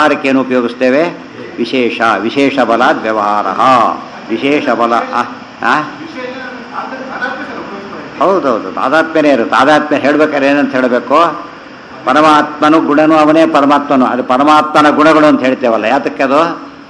ವ್ಯವಹಾರಕ್ಕೆ ಏನು ಉಪಯೋಗಿಸ್ತೇವೆ ವಿಶೇಷ ವಿಶೇಷ ಬಲ ವ್ಯವಹಾರ ವಿಶೇಷ ಬಲ ಆ, ಆ? ಹೌದೌದು ತಾದಾತ್ಮ್ಯನೇ ಇರುತ್ತೆ ತಾದಾತ್ಮ್ಯ ಹೇಳ್ಬೇಕಾದ್ರೆ ಏನಂತ ಹೇಳಬೇಕು ಪರಮಾತ್ಮನು ಗುಣನು ಅವನೇ ಪರಮಾತ್ಮನು ಅದು ಪರಮಾತ್ಮನ ಗುಣಗಳು ಅಂತ ಹೇಳ್ತೇವಲ್ಲ ಯಾತಕ್ಕೆ ಅದು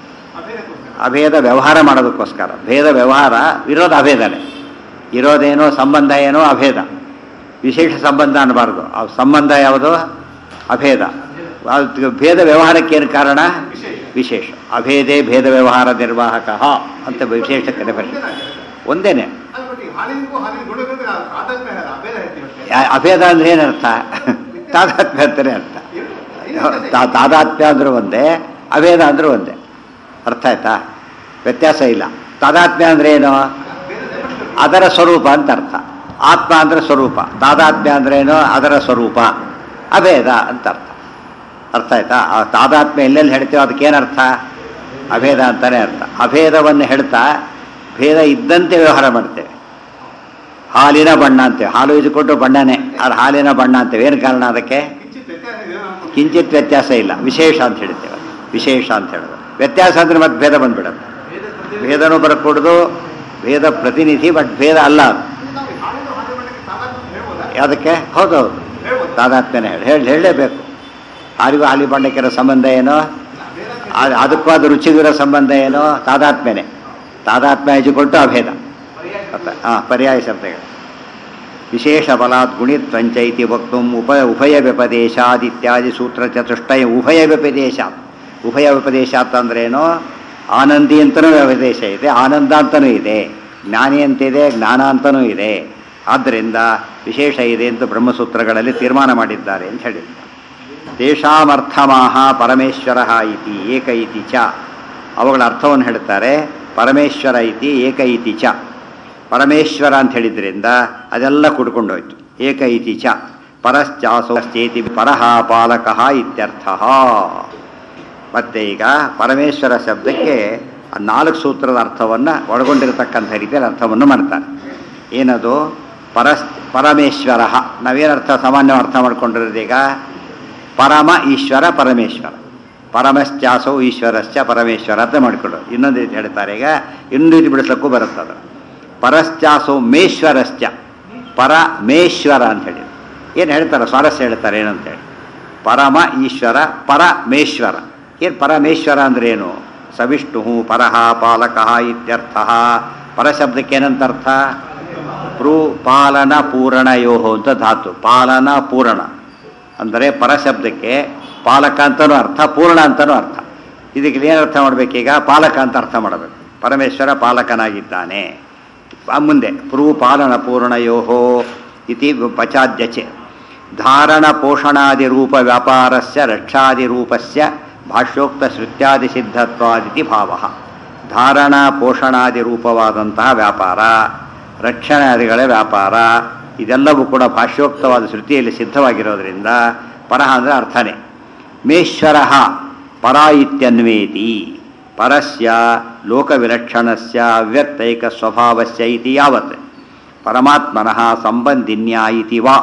ಅಭೇದ ವ್ಯವಹಾರ ಮಾಡೋದಕ್ಕೋಸ್ಕರ ಭೇದ ವ್ಯವಹಾರ ಇರೋದು ಅಭೇದನೇ ಇರೋದೇನೋ ಸಂಬಂಧ ಏನೋ ಅಭೇದ ವಿಶೇಷ ಸಂಬಂಧ ಅನ್ನಬಾರ್ದು ಆ ಸಂಬಂಧ ಯಾವುದು ಅಭೇದ ಅದು ಭೇದ ವ್ಯವಹಾರಕ್ಕೆ ಏನು ಕಾರಣ ವಿಶೇಷ ಅಭೇದೇ ಭೇದ ವ್ಯವಹಾರ ನಿರ್ವಾಹಕ ಅಂತ ವಿಶೇಷಕ್ಕೆ ರೆಫರ್ ಒಂದೇನೆ ಹಾಲಿಗೂ ಹಾಲಿನ ಗುಣಗಳಿಗೆ ಆಧ್ಯಾತ್ಮ ಅಭೇದ ಹೇಳ್ತೀವಿ ಅಷ್ಟೇ. ಯಾ- ಅಭೇದ ಅಂದ್ರೆ ಏನರ್ಥ ತಾದಾತ್ಮ್ಯ ಅಂತಾನೆ ಅರ್ಥ ತಾ- ತಾದಾತ್ಮ್ಯ ಅಂದ್ರೆ ಒಂದೇ ಅಭೇದ ಅಂದ್ರೆ ಒಂದೇ ಅರ್ಥ ಆಯ್ತಾ ವ್ಯತ್ಯಾಸ ಇಲ್ಲ ತಾದಾತ್ಮ್ಯ ಅಂದ್ರೆ ಏನು ಅದರ ಸ್ವರೂಪ ಅಂತ ಅರ್ಥ ಆತ್ಮ ಅಂದ್ರೆ ಸ್ವರೂಪ ತಾದಾತ್ಮ್ಯ ಅಂದ್ರೆ ಏನು ಅದರ ಸ್ವರೂಪ ಅಭೇದ ಅಂತ ಅರ್ಥ ಅರ್ಥ ಆಯ್ತಾ ಆ ತಾದಾತ್ಮ್ಯ ಎಲ್ಲೆಲ್ಲಿ ಹೇಳ್ತೀವೋ ಅದಕ್ಕೇನರ್ಥ ಅಭೇದ ಅಂತಾನೆ ಅರ್ಥ ಅಭೇದವನ್ನು ಹೇಳ್ತಾ ಭೇದ ಇದ್ದಂತೆ ವ್ಯವಹಾರ ಮಾಡ್ತೇವೆ ಹಾಲಿನ ಬಣ್ಣ ಅಂತೇವೆ ಹಾಲು ಇದ್ಕೊಂಡು ಬಣ್ಣನೇ ಅದು ಹಾಲಿನ ಬಣ್ಣ ಅಂತೇವೆ ಏನು ಕಾರಣ ಅದಕ್ಕೆ ಕಿಂಚಿತ್ ವ್ಯತ್ಯಾಸ ಇದೆ ಅನ್ಕೊಂಡು. ಕಿಂಚಿತ್ ವ್ಯತ್ಯಾಸ ಇಲ್ಲ ವಿಶೇಷ ಅಂತ ಹೇಳ್ತೇವೆ ವಿಶೇಷ ಅಂತ ಹೇಳೋದು ವ್ಯತ್ಯಾಸ ಅಂದ್ರೆ ಮತ್ತೆ ಭೇದ ಬಂದ್ಬಿಡುತ್ತೆ ಭೇದನೂ ಬರಕೂಡದು ಭೇದ ಪ್ರತಿನಿಧಿ ಬಟ್ ಭೇದ ಅಲ್ಲ ಅದು ನಾವು ಈ ಹಾಲಿನ ಹಾಲಿನ ಬಣ್ಣಕ್ಕೆ ತಾದಾತ್ಮ್ಯ ಹೇಳ್ಬೋದಾ? ಅದಕ್ಕೆ ಹೌದೌದು ಹೇಳ್ಬೋದಾ? ತಾದಾತ್ಮ್ಯನೇ ಹೇಳಿ ಹೇಳಿ ಹೇಳಲೇಬೇಕು ಹಾಲಿಗೂ ಹಾಲಿ ಬಣ್ಣಕ್ಕಿರೋ ಸಂಬಂಧ ಏನು ಅದ್- ಅದಕ್ಕೂ ಅದು ರುಚಿಗಿರೋ ಸಂಬಂಧ ಏನು ತಾದಾತ್ಮ್ಯನೇ ತಾದಾತ್ಮ್ಯ ಕೊಟ್ಟು ಅಭೇದ ಅರ್ಥ ಹಾಂ ಪರ್ಯಾಯ ಶಬ್ದಗಳು ವಿಶೇಷ ಬಲಾತ್ ಗುಣಿತ್ವಂಚೈತಿ ವಕ್ತು ಉಪ ಉಭಯ ವ್ಯಪದೇಶಾದಿತ್ಯಾದಿ ಸೂತ್ರ ಚತುಷ್ಟಯ ಉಭಯ ವ್ಯಪದೇಶಾತ್ ಉಭಯ ವ್ಯಪದೇಶಾತ್ ಅಂದ್ರೇನು ಆನಂದಿ ಅಂತನೂ ವ್ಯಪದೇಶ ಇದೆ ಆನಂದ ಅಂತನೂ ಇದೆ ಜ್ಞಾನಿ ಅಂತಿದೆ ಜ್ಞಾನ ಅಂತನೂ ಇದೆ ಆದ್ದರಿಂದ ವಿಶೇಷ ಇದೆ ಅಂತ ಬ್ರಹ್ಮಸೂತ್ರಗಳಲ್ಲಿ ತೀರ್ಮಾನ ಮಾಡಿದ್ದಾರೆ ಅಂತ ಹೇಳಿದ್ದಾರೆ ತೇಷಾಮರ್ಥಮಾಹ ಪರಮೇಶ್ವರ ಇತಿ ಏಕ ಇತಿ ಚ ಅವುಗಳ ಅರ್ಥವನ್ನು ಹೇಳ್ತಾರೆ ಪರಮೇಶ್ವರ ಇತಿ ಏಕ ಇತಿ ಚ ಪರಮೇಶ್ವರ ಅಂತ ಹೇಳಿದ್ರಿಂದ ಅದೆಲ್ಲ ಕುಡ್ಕೊಂಡೋಯ್ತು ಏಕ ಇತಿ ಚ ಪರಶ್ಚಾಸೋಶ್ಚೇತಿ ಪರಹ ಪಾಲಕಃ ಇತ್ಯರ್ಥ ಮತ್ತೆ ಈಗ ಪರಮೇಶ್ವರ ಶಬ್ದಕ್ಕೆ ಆ ನಾಲ್ಕು ಸೂತ್ರದ ಅರ್ಥವನ್ನು ಒಳಗೊಂಡಿರತಕ್ಕಂಥ ರೀತಿಯಲ್ಲಿ ಅರ್ಥವನ್ನು ಮಾಡ್ತಾರೆ ಏನದು ಪರಸ್ ಪರಮೇಶ್ವರ ನಾವೇನು ಅರ್ಥ ಸಾಮಾನ್ಯ ಅರ್ಥ ಮಾಡ್ಕೊಂಡಿರೋದು ಈಗ ಪರಮ ಈಶ್ವರ ಪರಮೇಶ್ವರ ಪರಮಶ್ಚಾಸೌ ಈಶ್ವರಶ್ಚ ಪರಮೇಶ್ವರ ಅಂತ ಮಾಡಿಕೊಳ್ಳೋದು ಇನ್ನೊಂದು ರೀತಿ ಹೇಳ್ತಾರೆ ಈಗ ಇನ್ನೊಂದು ರೀತಿ ಬಿಡಿಸ್ಲಿಕ್ಕೂ ಬರುತ್ತೆ ಅದು ಪರಶ್ಚಾಸೌ ಮೇಶ್ವರಶ್ಚ ಪರಮೇಶ್ವರ ಅಂತ ಹೇಳಿ ಏನು ಹೇಳ್ತಾರೆ ಸ್ವಾರಸ್ಯ ಹೇಳ್ತಾರೆ ಏನಂತೇಳಿ ಪರಮ ಈಶ್ವರ ಪರಮೇಶ್ವರ ಏನು ಪರಮೇಶ್ವರ ಅಂದ್ರೆ ಏನು ಸವಿಷ್ಣು ಪರಹ ಪಾಲಕಃ ಇತ್ಯರ್ಥ ಪರಶಬ್ದಕ್ಕೆ ಏನಂತ ಅರ್ಥ ಪೃ ಪಾಲನ ಪೂರಣಯೋ ಅಂತ ಧಾತು ಪಾಲನ ಪೂರಣ ಅಂದರೆ ಪರಶಬ್ದಕ್ಕೆ ಪಾಲಕ ಅಂತನೂ ಅರ್ಥ ಪೂರ್ಣ ಅಂತನೂ ಅರ್ಥ ಇದಕ್ಕೆ ಏನು ಅರ್ಥ ಮಾಡಬೇಕೀಗ ಪಾಲಕ ಅಂತ ಅರ್ಥ ಮಾಡಬೇಕು ಪರಮೇಶ್ವರ ಪಾಲಕನಾಗಿದ್ದಾನೆ ಆ ಮುಂದೆ ಪೃ ಪಾಲನ ಪೂರ್ಣಯೋ ಇತಿ ಪಚಾದ್ಯಚೆ ಧಾರಣ ಪೋಷಣಾದಿ ರೂಪ ವ್ಯಾಪಾರಸ್ಯ ರಕ್ಷಾದಿ ರೂಪಸ್ಯ ಭಾಷ್ಯೋಕ್ತ ಶ್ರುತ್ಯಾದಿ ಸಿದ್ಧತ್ವಾದಿತಿ ಭಾವ ಧಾರಣ ಪೋಷಣಾದಿ ರೂಪವಾದಂತಹ ವ್ಯಾಪಾರ ರಕ್ಷಣಾದಿಗಳ ವ್ಯಾಪಾರ ಇದೆಲ್ಲವೂ ಕೂಡ ಭಾಷ್ಯೋಕ್ತವಾದ ಶ್ರುತಿಯಲ್ಲಿ ಸಿದ್ಧವಾಗಿರೋದ್ರಿಂದ ಪರಹ ಅಂದರೆ ಅರ್ಥನೇ ಮೇಶ್ವರ ಪರ ಇತ್ಯನ್ವೇತಿ ಪರಸ್ಯ ಲೋಕವಿಲಕ್ಷಣಸ್ಯ ಅವ್ಯಕ್ತೈಕ ಸ್ವಭಾವಸ್ಯ ಇತಿ ಯಾವತ್ ಪರಮಾತ್ಮನಃ ಸಂಬಂಧಿನ್ಯಾ ಇತಿ ವಾ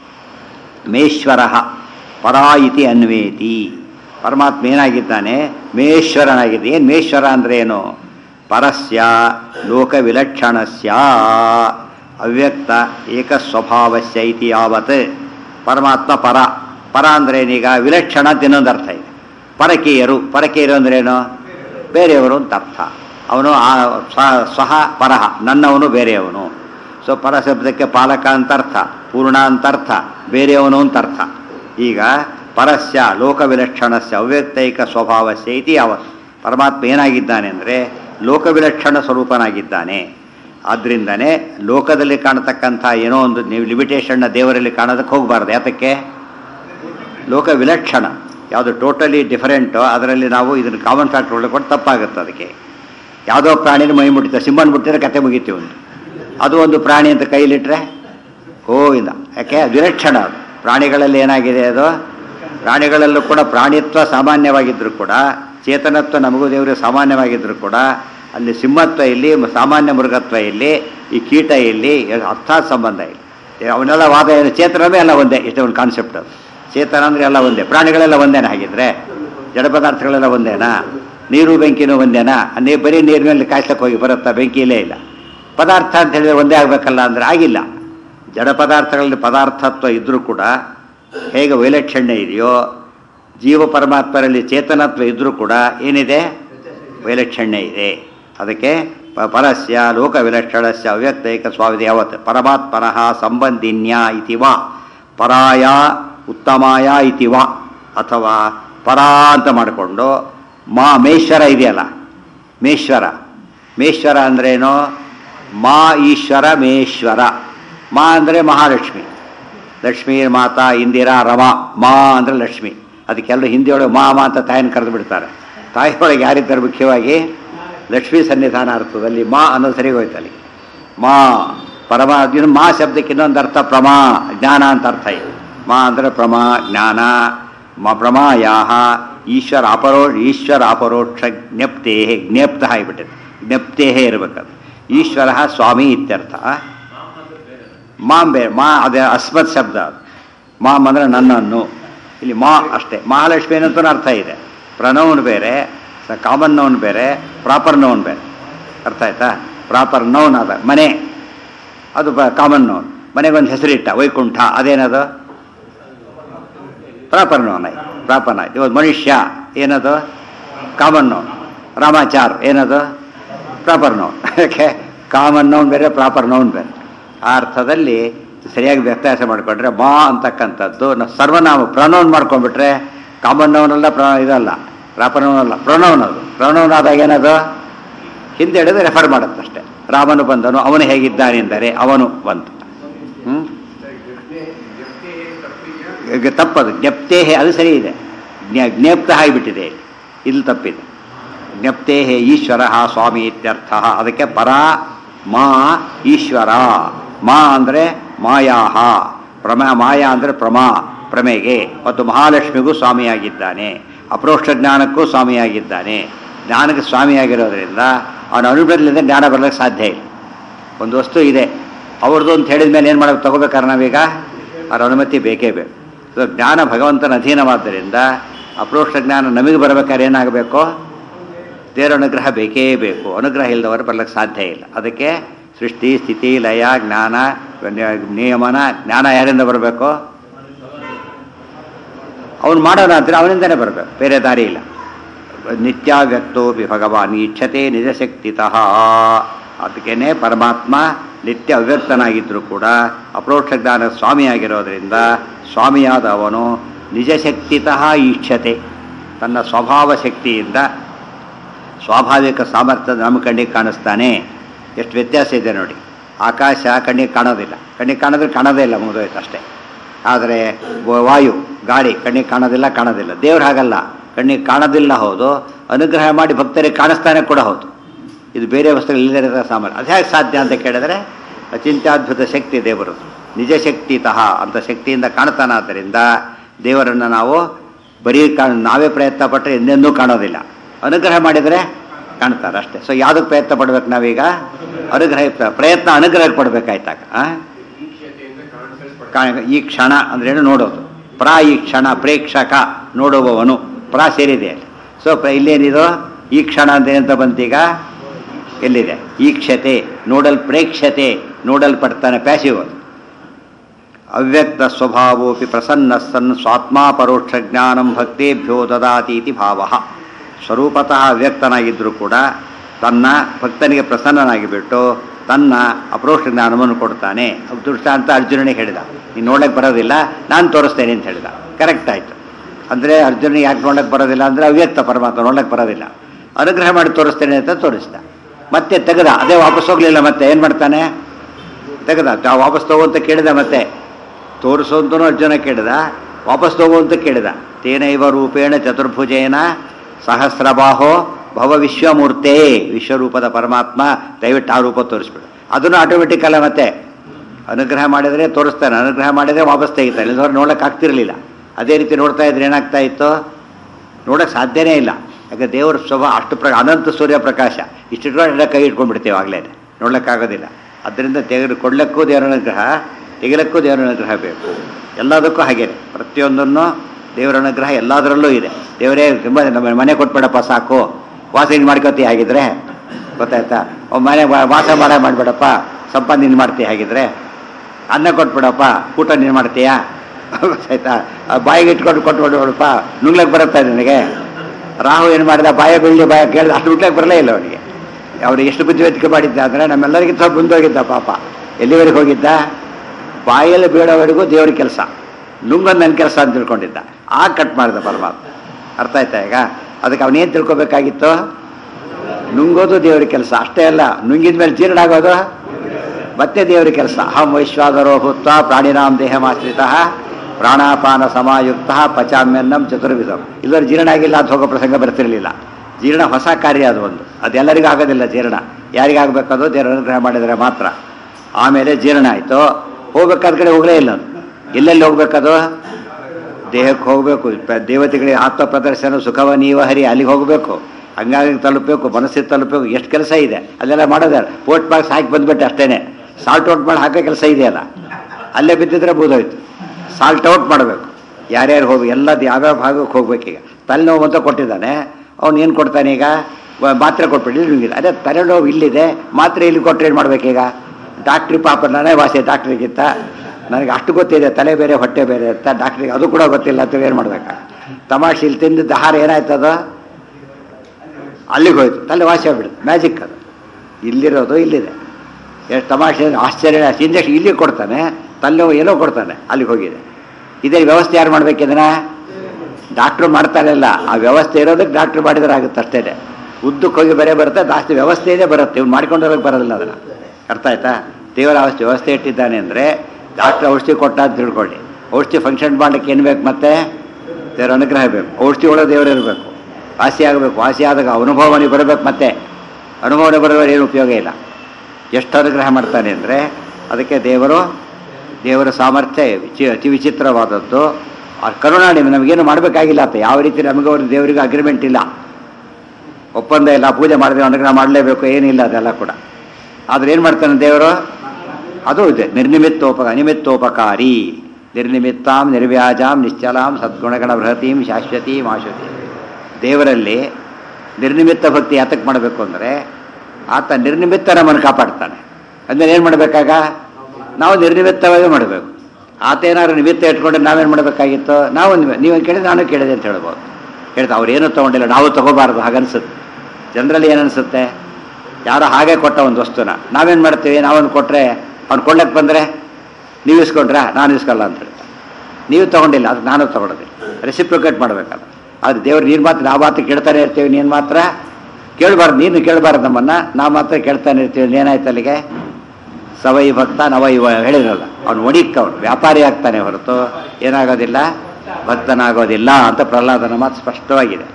ಮೇಶ್ವರ ಪರ ಇತಿ ಅನ್ವೇತಿ ಪರಮಾತ್ಮ ಏನಾಗಿದ್ದಾನೆ ಮೇಶ್ವರನಾಗಿದೆ ಏನು ಮೇಶ್ವರ ಅಂದ್ರೆ ಏನು ಪರಸ್ಯ ಲೋಕವಿಲಕ್ಷಣಸ್ಯ ಅವ್ಯಕ್ತ ಏಕಸ್ವಭಾವಸ್ಯ ಇತಿ ಯಾವತ್ ಪರಮಾತ್ಮ ಪರ ಪರ ಅಂದ್ರೆ ಏನೀಗ ವಿಲಕ್ಷಣ ಅಂತ ಇನ್ನೊಂದು ಅರ್ಥ ಇದೆ ಪರಕೀಯರು ಪರಕೀಯರು ಅಂದ್ರೇನು ಬೇರೆಯವರು ಅಂತ ಅರ್ಥ ಅವನು ಆ ಸ್ವ- ಸ್ವಹ ಪರಹ ನನ್ನವನು ಬೇರೆಯವನು ಸೊ ಪರ ಶಬ್ದಕ್ಕೆ ಪಾಲಕ ಅಂತ ಅರ್ಥ ಪೂರ್ಣ ಅಂತ ಅರ್ಥ ಬೇರೆಯವನು ಅಂತ ಅರ್ಥ ಈಗ ಪರಸ್ಯ ಲೋಕವಿಲಕ್ಷಣಸ್ಯ ಅವ್ಯಕ್ತೈಕ ಸ್ವಭಾವಸ್ಯ ಇತಿ ಯಾವತ್ತು ಪರಮಾತ್ಮ ಏನಾಗಿದ್ದಾನೆ ಅಂದರೆ ಲೋಕವಿಲಕ್ಷಣ ಸ್ವರೂಪನಾಗಿದ್ದಾನೆ ಆದ್ದರಿಂದನೇ ಲೋಕದಲ್ಲಿ ಕಾಣತಕ್ಕಂಥ ಏನೋ ಒಂದು ನೀವು ಲಿಮಿಟೇಷನ್ನ ದೇವರಲ್ಲಿ ಕಾಣೋದಕ್ಕೆ ಹೋಗಬಾರ್ದು ಯಾತಕ್ಕೆ ಲೋಕ ವಿಲಕ್ಷಣ ಯಾವುದು ಟೋಟಲಿ ಡಿಫರೆಂಟು ಅದರಲ್ಲಿ ನಾವು ಇದನ್ನು ಕಾಮನ್ ಫ್ಯಾಕ್ಟರ್ ಒಳಗೆ ತಪ್ಪಾಗುತ್ತೆ ಅದಕ್ಕೆ ಯಾವುದೋ ಪ್ರಾಣಿನ ಮೈ ಮುಟ್ಟಿದ ಸಿಂಹನ ಮುಟ್ಟಿದ್ರೆ ಕತೆ ಮುಗಿತೀವಿ ಒಂದು ಅದು ಒಂದು ಪ್ರಾಣಿ ಅಂತ ಕೈಲಿಟ್ರೆ ಗೋವಿಂದ ಯಾಕೆ ವಿಲಕ್ಷಣ ಅದು ಪ್ರಾಣಿಗಳಲ್ಲಿ ಏನಾಗಿದೆ ಅದು ಪ್ರಾಣಿಗಳಲ್ಲೂ ಕೂಡ ಪ್ರಾಣಿತ್ವ ಸಾಮಾನ್ಯವಾಗಿದ್ದರೂ ಕೂಡ ಚೇತನತ್ವ ನಮಗೂ ದೇವರು ಸಾಮಾನ್ಯವಾಗಿದ್ದರೂ ಕೂಡ ಅಲ್ಲಿ ಸಿಂಹತ್ವ ಇಲ್ಲಿ ಸಾಮಾನ್ಯ ಮೃಗತ್ವ ಇಲ್ಲಿ ಈ ಕೀಟ ಇಲ್ಲಿ ಅರ್ಥಾತ್ ಸಂಬಂಧ ಇಲ್ಲಿ ಅವನ್ನೆಲ್ಲ ವಾದ ಏನು ಚೇತನವೇ ಎಲ್ಲ ಒಂದೇ ಇಷ್ಟೇ ಒಂದು ಕಾನ್ಸೆಪ್ಟ್ ಅದು ಚೇತನ ಅಂದರೆ ಎಲ್ಲ ಒಂದೇ ಪ್ರಾಣಿಗಳೆಲ್ಲ ಒಂದೇನೆ ಹಾಗಿದ್ರೆ ಜಡ ಪದಾರ್ಥಗಳೆಲ್ಲ ಒಂದೇನಾ ನೀರು ಬೆಂಕಿನೂ ಒಂದೇನಾ ನೀರು ಬರೀ ನೀರಿನ ಮೇಲೆ ಕಾಯ್ಸಕ್ಕೆ ಹೋಗಿ ಬರುತ್ತಾ ಬೆಂಕಿ ಇಲ್ಲೇ ಇಲ್ಲ ಪದಾರ್ಥ ಅಂತ ಹೇಳಿದ್ರೆ ಒಂದೇ ಆಗಬೇಕಲ್ಲ ಅಂದರೆ ಆಗಿಲ್ಲ ಜಡ ಪದಾರ್ಥಗಳಲ್ಲಿ ಪದಾರ್ಥತ್ವ ಇದ್ದರೂ ಕೂಡ ಹೇಗೆ ವೈಲಕ್ಷಣ್ಯ ಇದೆಯೋ ಜೀವ ಪರಮಾತ್ಮರಲ್ಲಿ ಚೇತನತ್ವ ಇದ್ದರೂ ಕೂಡ ಏನಿದೆ ವೈಲಕ್ಷಣ್ಯ ಇದೆ ಅದಕ್ಕೆ ಪ- ಪರಸ್ಯ ಲೋಕ ವಿಲಕ್ಷಣಸ್ಯ ಅವ್ಯಕ್ತೈಕ ಸ್ವಾವಿದೆ ಯಾವತ್ ಪರಮಾತ್ಮನಃ ಸಂಬಂಧಿನ್ಯ ಇತಿ ವಾ ಪರಾಯ ಉತ್ತಮಾಯ ಇತಿ ವಾ ಅಥವಾ ಪರಾ ಅಂತ ಮಾಡಿಕೊಂಡು ಮಾ ಮೇಶ್ವರ ಇದೆಯಲ್ಲ ಮೇಶ್ವರ ಮೇಶ್ವರ ಅಂದ್ರೇನು ಮಾ ಈಶ್ವರ ಮೇಶ್ವರ ಮಾ ಅಂದರೆ ಮಹಾಲಕ್ಷ್ಮಿ ಲಕ್ಷ್ಮೀ ಮಾತಾ ಇಂದಿರಾ ರಮಾ ಮಾ ಅಂದರೆ ಲಕ್ಷ್ಮಿ ಅದಕ್ಕೆಲ್ಲರೂ ಹಿಂದಿಯೊಳಗೆ ಮಾ ಮಾ ಅಂತ ತಾಯಿನ ಕರೆದು ಬಿಡ್ತಾರೆ ತಾಯಿಯೊಳಗೆ ಯಾರಿದ್ದಾರೆ ಮುಖ್ಯವಾಗಿ ಲಕ್ಷ್ಮೀ ಸನ್ನಿಧಾನ ಅರ್ಥದಲ್ಲಿ ಮಾ ಅನ್ನೋದು ಸರಿ ಹೋಯ್ತು ಅಲ್ಲಿ ಮಾ ಪರಮ ಇದು ಮಾ ಶಬ್ದಕ್ಕೆ ಇನ್ನೊಂದು ಅರ್ಥ ಪ್ರಮಾ ಜ್ಞಾನ ಅಂತ ಅರ್ಥ ಇದೆ ಮಾ ಅಂದರೆ ಪ್ರಮಾ ಜ್ಞಾನ ಮ ಪ್ರಮಾಯಾಹ ಈಶ್ವರ ಅಪರೋ ಈಶ್ವರ ಅಪರೋಕ್ಷ ಜ್ಞಪ್ತೇ ಜ್ಞಪ್ತ ಆಗಿಬಿಟ್ಟಿದೆ ಜ್ಞಪ್ತೇ ಇರಬೇಕದು ಈಶ್ವರ ಸ್ವಾಮಿ ಇತ್ಯರ್ಥ ಮಾಂ ಬೇರೆ ಮಾ ಅದೇ ಅಸ್ಮತ್ ಶಬ್ದ ಅದು ಮಾಮ್ ಅಂದರೆ ನನ್ನನ್ನು ಇಲ್ಲಿ ಮಾ ಅಷ್ಟೇ ಮಹಾಲಕ್ಷ್ಮಿ ಏನಂತೂ ಅರ್ಥ ಇದೆ ಪ್ರಣವನ್ ಬೇರೆ ಕಾಮನ್ ನೌನ್ ಬೇರೆ ಪ್ರಾಪರ್ ನೌನ್ ಬೇರೆ ಅರ್ಥ ಆಯ್ತಾ ಪ್ರಾಪರ್ ನೌನ್ ಅದ ಮನೆ ಅದು ಕಾಮನ್ ನೌನ್ ಮನೆಗೊಂದು ಹೆಸರಿಟ್ಟ ವೈಕುಂಠ ಅದೇನದು ಪ್ರಾಪರ್ ನೌನ್ ಆಯ್ತು ಪ್ರಾಪರ್ ಆಯ್ತು ಇವತ್ತು ಮನುಷ್ಯ ಏನದು ಕಾಮನ್ ನೌನ್ ರಾಮಾಚಾರ್ ಏನದು ಪ್ರಾಪರ್ ನೌನ್ ಯಾಕೆ ಕಾಮನ್ ನೌನ್ ಬೇರೆ ಪ್ರಾಪರ್ ನೌನ್ ಬೇರೆ ಆ ಅರ್ಥದಲ್ಲಿ ಸರಿಯಾಗಿ ವ್ಯತ್ಯಾಸ ಮಾಡಿಕೊಂಡ್ರೆ ಮಾ ಅಂತಕ್ಕಂಥದ್ದು ನಾವು ಸರ್ವನಾಮ ಪ್ರನೌನ್ ಮಾಡ್ಕೊಂಡ್ಬಿಟ್ರೆ ಕಾಮನ್ ನೌನಲ್ಲ ಪ್ರ ಇದಲ್ಲ ಪ್ರಾಪರ್ ನೌನ್ ಅಲ್ಲ ಪ್ರನೌನ್ ಅದು ಪ್ರನೌನ್ ಆದಾಗ ಏನದು ಹಿಂದೆ ಹಿಡಿದು ರೆಫರ್ ಮಾಡುತ್ತಷ್ಟೇ ರಾಮನು ಬಂದನು ಅವನು ಹೇಗಿದ್ದಾನೆ ಎಂದರೆ ಅವನು ಬಂತು ಹ್ಞೂ ಈಗ ತಪ್ಪದು ಜ್ಞಪ್ತೇಹೆ ಅದು ಸರಿ ಇದೆ ಜ್ಞ ಜ್ಞಪ್ತ ಆಗಿಬಿಟ್ಟಿದೆ ಇಲ್ಲಿ ಇಲ್ಲಿ ತಪ್ಪಿದೆ ಜ್ಞಪ್ತೇಹೆ ಈಶ್ವರ ಸ್ವಾಮಿ ಇತ್ಯರ್ಥ ಅದಕ್ಕೆ ಪರ ಮಾ ಈಶ್ವರ ಮಾ ಅಂದರೆ ಮಾಯಾಹ ಪ್ರಮ ಮಾಯಾ ಅಂದರೆ ಪ್ರಮಾ ಪ್ರಮೆಗೆ ಮತ್ತು ಮಹಾಲಕ್ಷ್ಮಿಗೂ ಸ್ವಾಮಿಯಾಗಿದ್ದಾನೆ ಅಪ್ರೋಕ್ಷ ಜ್ಞಾನಕ್ಕೂ ಸ್ವಾಮಿಯಾಗಿದ್ದಾನೆ ಜ್ಞಾನಕ್ಕೆ ಸ್ವಾಮಿಯಾಗಿರೋದ್ರಿಂದ ಅವನ ಅನುಭವದಿಂದ ಜ್ಞಾನ ಬರಲಿಕ್ಕೆ ಸಾಧ್ಯ ಇಲ್ಲ ಒಂದು ವಸ್ತು ಇದೆ ಅವ್ರದ್ದು ಅಂತ ಹೇಳಿದ ಮೇಲೆ ಏನು ಮಾಡಬೇಕು ತಗೋಬೇಕಾದ್ರೆ ನಾವೀಗ ಅವ್ರ ಅನುಮತಿ ಬೇಕೇ ಬೇಕು ಸೊ ಜ್ಞಾನ ಭಗವಂತನ ಅಧೀನವಾದ್ದರಿಂದ ಅಪ್ರೋಕ್ಷ ಜ್ಞಾನ ನಮಗೆ ಬರಬೇಕಾದ್ರೆ ಏನಾಗಬೇಕು ದೇವರ ಅನುಗ್ರಹ ಬೇಕೇ ಬೇಕು ಅನುಗ್ರಹ ಇಲ್ಲದವರು ಬರ್ಲಿಕ್ಕೆ ಸಾಧ್ಯ ಇಲ್ಲ ಅದಕ್ಕೆ ಸೃಷ್ಟಿ ಸ್ಥಿತಿ ಲಯ ಜ್ಞಾನ ನಿಯಮನ ಜ್ಞಾನ ಯಾರಿಂದ ಬರಬೇಕು ಅವನು ಮಾಡೋಣ ಅಂದರೆ ಅವನಿಂದನೇ ಬರಬೇಕು ಬೇರೆ ದಾರಿ ಇಲ್ಲ ನಿತ್ಯ ವ್ಯಕ್ತೋಪಿ ಭಗವಾನ್ ಇಚ್ಛತೆ ನಿಜಶಕ್ತಿತಃ ಅದಕ್ಕೇನೆ ಪರಮಾತ್ಮ ನಿತ್ಯ ಅವ್ಯಕ್ತನಾಗಿದ್ದರೂ ಕೂಡ ಅಪ್ರೋಕ್ಷ ಜ್ಞಾನ ಸ್ವಾಮಿಯಾಗಿರೋದ್ರಿಂದ ಸ್ವಾಮಿಯಾದ ಅವನು ನಿಜಶಕ್ತಿತಃ ಈಕ್ಷತೆ ತನ್ನ ಸ್ವಭಾವ ಶಕ್ತಿಯಿಂದ ಸ್ವಾಭಾವಿಕ ಸಾಮರ್ಥ್ಯ ನಮ್ಮ ಕಣ್ಣಿಗೆ ಕಾಣಿಸ್ತಾನೆ ಎಷ್ಟು ವ್ಯತ್ಯಾಸ ಇದೆ ನೋಡಿ ಆಕಾಶ ಕಣ್ಣಿಗೆ ಕಾಣೋದಿಲ್ಲ ಕಣ್ಣಿಗೆ ಕಾಣಿದ್ರೆ ಕಾಣೋದೇ ಇಲ್ಲ ಮುಗಿದೋಯ್ತು ಅಷ್ಟೇ ಆದರೆ ವ- ವಾಯು ಗಾಳಿ ಕಣ್ಣಿಗೆ ಕಾಣೋದಿಲ್ಲ ಕಾಣೋದಿಲ್ಲ ದೇವ್ರು ಹಾಗಲ್ಲ ಕಣ್ಣಿಗೆ ಕಾಣೋದಿಲ್ಲ ಹೌದು ಅನುಗ್ರಹ ಮಾಡಿ ಭಕ್ತರಿಗೆ ಕಾಣಿಸ್ತಾನೆ ಕೂಡ ಹೌದು ಇದು ಬೇರೆ ವಸ್ತುಗಳು ಇಲ್ಲದಿರೋ ಸಾಮರ್ಥ್ಯ ಅದು ಹೇಗೆ ಸಾಧ್ಯ ಅಂತ ಕೇಳಿದ್ರೆ ಅಚಿಂತ್ಯಾದ್ಭುತ ಶಕ್ತಿ ದೇವರದು ನಿಜ ಶಕ್ತಿತಃ ಅಂತ ಶಕ್ತಿಯಿಂದ ಕಾಣ್ತಾನಾದ್ದರಿಂದ ದೇವರನ್ನು ನಾವು ಬರೀ ಕಾಣ್ ನಾವೇ ಪ್ರಯತ್ನ ಪಟ್ಟರೆ ಎಂದೆಂದೂ ಕಾಣೋದಿಲ್ಲ ಅನುಗ್ರಹ ಮಾಡಿದರೆ ಕಾಣ್ತಾರೆ ಅಷ್ಟೇ ಸೊ ಯಾವುದಕ್ಕೆ ಪ್ರಯತ್ನ ಪಡ್ಬೇಕು ನಾವೀಗ ಅನುಗ್ರಹ ಪ್ರಯತ್ನ ಅನುಗ್ರಹಕ್ಕೆ ಪಡ್ಬೇಕಾಯ್ತಾಗ ಆ? ಕಾ- ಈ ಕ್ಷಣ ಅಂದ್ರೇನು ನೋಡೋದು ಪ್ರಾ ಈ ಕ್ಷಣ ಪ್ರೇಕ್ಷಕ ನೋಡುವವನು ಪ್ರಾ ಸೇರಿದೆ ಅಲ್ಲಿ ಸೊ ಪ್ರ- ಇಲ್ಲೇನಿದು ಈ ಕ್ಷಣ ಅಂತ ಏನಂತ ಬಂತೀಗ ಎಲ್ಲಿದೆ ಈಕ್ಷತೆ ನೋಡಲ್ ಪ್ರೇಕ್ಷತೆ ನೋಡಲ್ಪಡ್ತಾನೆ ಪ್ಯಾಸಿವ್ ಅದು ಅವ್ಯಕ್ತ ಸ್ವಭಾವೋಪಿ ಪ್ರಸನ್ನ ಸನ್ ಸ್ವಾತ್ಮಾ ಪರೋಕ್ಷ ಜ್ಞಾನಂ ಭಕ್ತೇಭ್ಯೋ ದದಾತೀತಿ ಭಾವ ಸ್ವರೂಪತಃ ಅವ್ಯಕ್ತನಾಗಿದ್ದರೂ ಕೂಡ ತನ್ನ ಭಕ್ತನಿಗೆ ಪ್ರಸನ್ನನಾಗಿ ಬಿಟ್ಟು ತನ್ನ ಅಪ್ರೋಕ್ಷ ಜ್ಞಾನವನ್ನು ಕೊಡ್ತಾನೆ ಅದು ದೃಷ್ಟಾಂತ ಅರ್ಜುನನಿಗೆ ಹೇಳಿದ ನೀನು ನೋಡಕ್ಕೆ ಬರೋದಿಲ್ಲ ನಾನು ತೋರಿಸ್ತೇನೆ ಅಂತ ಹೇಳಿದ ಕರೆಕ್ಟ್ ಆಯಿತು ಅಂದರೆ ಅರ್ಜುನಿಗೆ ಯಾಕೆ ನೋಡಕ್ಕೆ ಬರೋದಿಲ್ಲ ಅಂದರೆ ಅವ್ಯಕ್ತ ಪರಮಾತ್ಮ ನೋಡಕ್ಕೆ ಬರೋದಿಲ್ಲ ಅನುಗ್ರಹ ಮಾಡಿ ತೋರಿಸ್ತೇನೆ ಅಂತ ತೋರಿಸ್ದ ಮತ್ತೆ ತೆಗೆದ ಅದೇ ವಾಪಸ್ ಹೋಗಲಿಲ್ಲ ಮತ್ತೆ ಏನು ಮಾಡ್ತಾನೆ ತೆಗೆದ ತಾ- ವಾಪಸ್ ತಗೋ ಅಂತ ಕೇಳಿದ ಮತ್ತೆ ತೋರಿಸು ಅಂತನೂ ಅರ್ಜುನ ಕೇಳಿದ ವಾಪಸ್ ತಗೋ ಅಂತ ಕೇಳಿದ ತೇನೈವ ರೂಪೇಣ ಚತುರ್ಭುಜೇನ ಸಹಸ್ರಬಾಹೋ ಭವ ವಿಶ್ವಮೂರ್ತೆ ವಿಶ್ವರೂಪದ ಪರಮಾತ್ಮ ದಯವಿಟ್ಟು ಆ ರೂಪ ತೋರಿಸ್ಬಿಡು ಅದನ್ನು ಆಟೋಮೆಟಿಕ್ ಅಲ್ಲ ಮತ್ತೆ ಅನುಗ್ರಹ ಮಾಡಿದರೆ ತೋರಿಸ್ತಾನೆ ಅನುಗ್ರಹ ಮಾಡಿದರೆ ವಾಪಸ್ ತೆಗಿತಾನೆ ಇಲ್ಲದವ್ರು ನೋಡಕ್ಕೆ ಆಗ್ತಿರಲಿಲ್ಲ ಅದೇ ರೀತಿ ನೋಡ್ತಾ ಇದ್ರೆ ಏನಾಗ್ತಾ ಇತ್ತು ನೋಡಕ್ಕೆ ಸಾಧ್ಯನೇ ಇಲ್ಲ ಯಾಕೆ ದೇವರ ಸ್ವಭಾವ ಅಷ್ಟು ಪ್ರ ಅನಂತ ಸೂರ್ಯ ಪ್ರಕಾಶ ಇಷ್ಟಿಟ್ಕೊಂಡು ಕೈ ಇಟ್ಕೊಂಡ್ಬಿಡ್ತೇವೆ ಆಗಲೇ ನೋಡ್ಲಿಕ್ಕಾಗೋದಿಲ್ಲ ಅದರಿಂದ ತೆಗೆದುಕೊಳ್ಳಕ್ಕೂ ದೇವರ ಅನುಗ್ರಹ ತೆಗಿಲಕ್ಕೂ ದೇವರ ಅನುಗ್ರಹ ಬೇಕು ಎಲ್ಲದಕ್ಕೂ ಹಾಗೇನೆ ಪ್ರತಿಯೊಂದನ್ನು ದೇವರ ಅನುಗ್ರಹ ಎಲ್ಲದರಲ್ಲೂ ಇದೆ ದೇವರೇ ತುಂಬ ನಮ್ಮ ಮನೆ ಕೊಟ್ಬೇಡಪ್ಪ ಸಾಕು ವಾಸನೆ ಮಾಡ್ಕೋತಿ ಹಾಗಿದ್ರೆ ಗೊತ್ತಾಯ್ತಾ ಒಬ್ಬ ಮನೆ ವಾ- ವಾಸ ಮಾಡ ಮಾಡಬೇಡಪ್ಪ ಸಂಪಾದನೆ ನೀನು ಮಾಡ್ತೀಯ ಹಾಗಿದ್ರೆ ಅನ್ನ ಕೊಟ್ಬಿಡಪ್ಪ ಊಟ ನೀನು ಮಾಡ್ತೀಯಾ ಗೊತ್ತಾಯ್ತಾ ಆ ಬಾಯಿಗೆ ಇಟ್ಕೊಂಡು ಕೊಟ್ಬಿಡಪ್ಪ ನುಂಗ್ಲಕ್ಕೆ ಬರುತ್ತಾ ನಿನಗೆ ರಾಹು ಏನು ಮಾಡಿದ ಬಾಯ ಬೀಳಿ ಬಾಯ ಕೇಳಿದ ಅಷ್ಟು ಬಿಡ್ಲಕ್ಕೆ ಬರಲೇ ಇಲ್ಲ ಅವನಿಗೆ ಅವ್ರಿಗೆ ಎಷ್ಟು ಬುದ್ಧಿವಂತಿಕೆ ಮಾಡಿದ್ದ ಅಂದರೆ ನಮ್ಮೆಲ್ಲರಿಗಿಂತ ಸ್ವಲ್ಪ ಮುಂದೋಗಿದ್ದ ಪಾಪ ಎಲ್ಲಿವರೆಗೆ ಹೋಗಿದ್ದ ಬಾಯಲ್ಲಿ ಬೀಳೋವರೆಗೂ ದೇವ್ರ ಕೆಲಸ ನುಂಗೊಂದು ನನ್ನ ಕೆಲಸ ಅಂತ ತಿಳ್ಕೊಂಡಿದ್ದ ಆಗ ಕಟ್ ಮಾಡಿದ ಪರಮಾತ್ಮ ಅರ್ಥ ಆಯ್ತಾ ಈಗ ಅದಕ್ಕೆ ಅವನೇನು ತಿಳ್ಕೊಬೇಕಾಗಿತ್ತು ನುಂಗೋದು ದೇವ್ರ ಕೆಲಸ ಅಷ್ಟೇ ಅಲ್ಲ ನುಂಗಿದ ಮೇಲೆ ಜೀರ್ಣ ಆಗೋದು ಮತ್ತೆ ದೇವರ ಕೆಲಸ ಅಹಂ ವೈಶ್ವಾದರೋ ಭೂತ್ವ ಪ್ರಾಣಿನಾಂ ದೇಹಮಾಶ್ರಿತ ಪ್ರಾಣಾಪಾನ ಸಮಾಯುಕ್ತ ಪಚಾಮ್ಯನ್ನಂ ಚತುರ್ವಿಧಂ ಇಲ್ಲರ ಜೀರ್ಣ ಆಗಿಲ್ಲ ಅಂತ ಹೋಗೋ ಪ್ರಸಂಗ ಬರ್ತಿರಲಿಲ್ಲ ಜೀರ್ಣ ಹೊಸ ಕಾರ್ಯ ಅದು ಒಂದು ಅದೆಲ್ಲರಿಗೂ ಆಗೋದಿಲ್ಲ ಜೀರ್ಣ ಯಾರಿಗಾಗಬೇಕದು ದೇವರ ಅನುಗ್ರಹ ಮಾಡಿದರೆ ಮಾತ್ರ ಆಮೇಲೆ ಜೀರ್ಣ ಆಯಿತು ಹೋಗ್ಬೇಕಾದ ಕಡೆ ಹೋಗಲೇ ಇಲ್ಲ ಅದು ಎಲ್ಲೆಲ್ಲಿ ಹೋಗ್ಬೇಕದು ದೇಹಕ್ಕೆ ಹೋಗಬೇಕು ದೇವತೆಗಳಿಗೆ ಆತ್ಮ ಪ್ರದರ್ಶನ ಸುಖವ ನೀವ ಹರಿ ಅಲ್ಲಿಗೆ ಹೋಗಬೇಕು ಹಂಗಾಗಿ ತಲುಪಬೇಕು ಮನಸ್ಸಿಗೆ ತಲುಪಬೇಕು ಎಷ್ಟು ಕೆಲಸ ಇದೆ ಅದೆಲ್ಲ ಮಾಡೋದ ಪೋಸ್ಟ್ ಬಾಕ್ಸ್ ಹಾಕಿ ಬಂದ್ಬಿಟ್ಟೆ ಅಷ್ಟೇನೆ ಸಾಲ್ಟ್ ಔಟ್ ಮಾಡಿ ಹಾಕೋ ಕೆಲಸ ಇದೆಯಲ್ಲ ಅಲ್ಲೇ ಬಿದ್ದಿದ್ರೆ ಬೋದೋಯ್ತು ಸಾಲ್ಟ್ ಔಟ್ ಮಾಡಬೇಕು ಯಾರ್ಯಾರು ಹೋಗಿ ಎಲ್ಲ ಯಾವ್ಯಾವ ಭಾಗಕ್ಕೆ ಹೋಗ್ಬೇಕೀಗ ತಲೆನೋವು ಅಂತ ಕೊಟ್ಟಿದ್ದಾನೆ ಅವ್ನು ಏನು ಕೊಡ್ತಾನೆ ಈಗ ವ- ಮಾತ್ರೆ ಕೊಟ್ಬಿಟ್ಟು ನಿಮಗಿದೆ ಅದೇ ತಲೆನೋವು ಇಲ್ಲಿದೆ ಮಾತ್ರೆ ಇಲ್ಲಿ ಕೊಟ್ಟರೆ ಏನು ಮಾಡ್ಬೇಕೀಗ ಡಾಕ್ಟ್ರಿ ಪಾಪ ನಾನೇ ವಾಸಿ ಡಾಕ್ಟ್ರಿಗಿಂತ ನನಗೆ ಅಷ್ಟು ಗೊತ್ತಿದೆ ತಲೆ ಬೇರೆ ಹೊಟ್ಟೆ ಬೇರೆ ಅಂತ ಡಾಕ್ಟ್ರಿಗೆ ಅದು ಕೂಡ ಗೊತ್ತಿಲ್ಲ ಅಂತ ಏನು ಮಾಡ್ಬೇಕಾ ತಮಾಷೆ ಇಲ್ಲಿ ತಿಂದಿದ್ದ ಆಹಾರ ಏನಾಯ್ತದ ಅಲ್ಲಿಗೆ ಹೋಯ್ತು ತಲೆ ವಾಸಿ ಆಗ್ಬಿಡುತ್ತೆ ಮ್ಯಾಜಿಕ್ ಅದು ಇಲ್ಲಿರೋದು ಇಲ್ಲಿದೆ ಎಷ್ಟು ತಮಾಷೆ ಆಶ್ಚರ್ಯ ಇಂಜೆಕ್ಷನ್ ಇಲ್ಲಿ ಕೊಡ್ತಾನೆ ತಲೆ ಏನೋ ಕೊಡ್ತಾನೆ ಅಲ್ಲಿಗೆ ಹೋಗಿದೆ ಇದೇ ವ್ಯವಸ್ಥೆ ಯಾರು ಮಾಡ್ಬೇಕಿದನ್ನ ಡಾಕ್ಟ್ರು ಮಾಡ್ತಾರಲ್ಲ ಆ ವ್ಯವಸ್ಥೆ ಇರೋದಕ್ಕೆ ಡಾಕ್ಟ್ರು ಮಾಡಿದ್ರೆ ಆಗುತ್ತೆ ಅಷ್ಟೇ ಉದ್ದಕ್ಕೆ ಹೋಗಿ ಬೇರೆ ಬರುತ್ತೆ ಜಾಸ್ತಿ ವ್ಯವಸ್ಥೆಯೇ ಬರುತ್ತೆ ಇವ್ನು ಮಾಡ್ಕೊಂಡು ಹೋಗಕ್ಕೆ ಬರೋದಿಲ್ಲ ಅದನ್ನು ಅರ್ಥ ಆಯ್ತಾ ದೇವರ ಔಷಧಿ ವ್ಯವಸ್ಥೆ ಇಟ್ಟಿದ್ದಾನೆ ಅಂದರೆ ಡಾಕ್ಟ್ರ್ ಔಷಧಿ ಕೊಟ್ಟ ಅಂತ ತಿಳ್ಕೊಳ್ಳಿ ಔಷಧಿ ಫಂಕ್ಷನ್ ಮಾಡ್ಲಿಕ್ಕೆ ಏನು ಬೇಕು ಮತ್ತೆ ದೇವರ ಅನುಗ್ರಹ ಬೇಕು ಔಷಧಿ ಒಳಗೆ ದೇವರು ಇರಬೇಕು ವಾಸಿ ಆಗಬೇಕು ವಾಸಿ ಆದಾಗ ಅನುಭವನಿಗೆ ಬರಬೇಕು ಮತ್ತೆ ಅನುಭವನೆ ಬರೋರು ಏನು ಉಪಯೋಗ ಇಲ್ಲ ಎಷ್ಟು ಅನುಗ್ರಹ ಮಾಡ್ತಾನೆ ಅಂದರೆ ಅದಕ್ಕೆ ದೇವರು ದೇವರ ಸಾಮರ್ಥ್ಯ ವಿಚಿ ಅತಿ ವಿಚಿತ್ರವಾದದ್ದು ಆ ಕರುಣಾಡಿ ನಮಗೇನು ಮಾಡಬೇಕಾಗಿಲ್ಲ ಅಂತ ಯಾವ ರೀತಿ ನಮಗೆ ಅವ್ರ ದೇವರಿಗೂ ಅಗ್ರಿಮೆಂಟ್ ಇಲ್ಲ ಒಪ್ಪಂದ ಇಲ್ಲ ಪೂಜೆ ಮಾಡಿದ್ರೆ ಅನುಗ್ರಹ ಮಾಡಲೇಬೇಕು ಏನಿಲ್ಲ ಅದೆಲ್ಲ ಕೂಡ ಆದ್ರೆ ಏನು ಮಾಡ್ತಾನೆ ದೇವರು ಅದು ಇದೆ ನಿರ್ನಿಮಿತ್ತೋಪ ಅನಿಮಿತ್ತೋಪಕಾರಿ ನಿರ್ನಿಮಿತ್ತಾಂ ನಿರ್ವ್ಯಾಜಾಂ ನಿಶ್ಚಲಾಂ ಸದ್ಗುಣಗಣ ಬೃಹತೀಂ ಶಾಶ್ವತೀಂ ಆಶ್ವತಿ ದೇವರಲ್ಲಿ ನಿರ್ನಿಮಿತ್ತ ಭಕ್ತಿ ಯಾತಕ್ಕೆ ಮಾಡಬೇಕು ಅಂದರೆ ಆತ ನಿರ್ನಿಮಿತ್ತ ನಮ್ಮನ್ನು ಕಾಪಾಡ್ತಾನೆ ಅಂದರೆ ಏನು ಮಾಡಬೇಕಾಗ ನಾವು ನಿರ್ನಿಮಿತ್ತವಾಗಿ ಮಾಡಬೇಕು ಆತ ಏನಾದ್ರು ನಿಮಿತ್ತ ಇಟ್ಕೊಂಡ್ರೆ ನಾವೇನು ಮಾಡಬೇಕಾಗಿತ್ತು ನಾವು ನಿಮ- ನೀವು ಕೇಳಿದ್ರೆ ನಾನು ಕೇಳಿದೆ ಅಂತ ಹೇಳ್ಬೋದು ಹೇಳ್ತಾ ಅವ್ರು ಏನೂ ತೊಗೊಂಡಿಲ್ಲ ನಾವು ತಗೋಬಾರ್ದು ಹಾಗನ್ಸುತ್ತೆ ಜನರಲ್ಲಿ ಏನನ್ಸುತ್ತೆ ಯಾರೋ ಹಾಗೆ ಕೊಟ್ಟ ಒಂದು ವಸ್ತುನ ನಾವೇನು ಮಾಡ್ತೀವಿ ನಾವೊಂದು ಕೊಟ್ಟರೆ ಅವ್ನು ಕೊಳ್ಳಕ್ಕೆ ಬಂದರೆ ನೀವು ಇಸ್ಕೊಂಡ್ರಾ ನಾನು ಇಸ್ಕಲ್ಲ ಅಂತ ಹೇಳ್ತಾರೆ ನೀವು ತಗೊಂಡಿಲ್ಲ ಅದಕ್ಕೆ ನಾನು ತಗೊಳ್ಳೋದಿಲ್ಲ ರೆಸಿಪ್ರಿಕೇಟ್ ಮಾಡಬೇಕಲ್ಲ ಅದು ದೇವ್ರು ನೀನು ಮಾತ್ರ ನಾವು ಮಾತ್ರ ಕೇಳ್ತಾನೆ ಇರ್ತೀವಿ ನೀನು ಮಾತ್ರ ಕೇಳಬಾರ್ದು ನೀನು ಕೇಳಬಾರ್ದು ನಮ್ಮನ್ನು ನಾವು ಮಾತ್ರ ಕೇಳ್ತಾನೆ ಇರ್ತೀವಿ ಏನಾಯ್ತು ಅಲ್ಲಿಗೆ ಸವೈ ಭಕ್ತ ನವ ಇವ ಹೇಳಿರಲ್ಲ ಅವನು ಒಡಿಕ್ ಅವನು ವ್ಯಾಪಾರಿ ಆಗ್ತಾನೆ ಹೊರತು ಏನಾಗೋದಿಲ್ಲ ಭಕ್ತನಾಗೋದಿಲ್ಲ ಅಂತ ಪ್ರಹ್ಲಾದನ ಮಾತು ಸ್ಪಷ್ಟವಾಗಿದೆ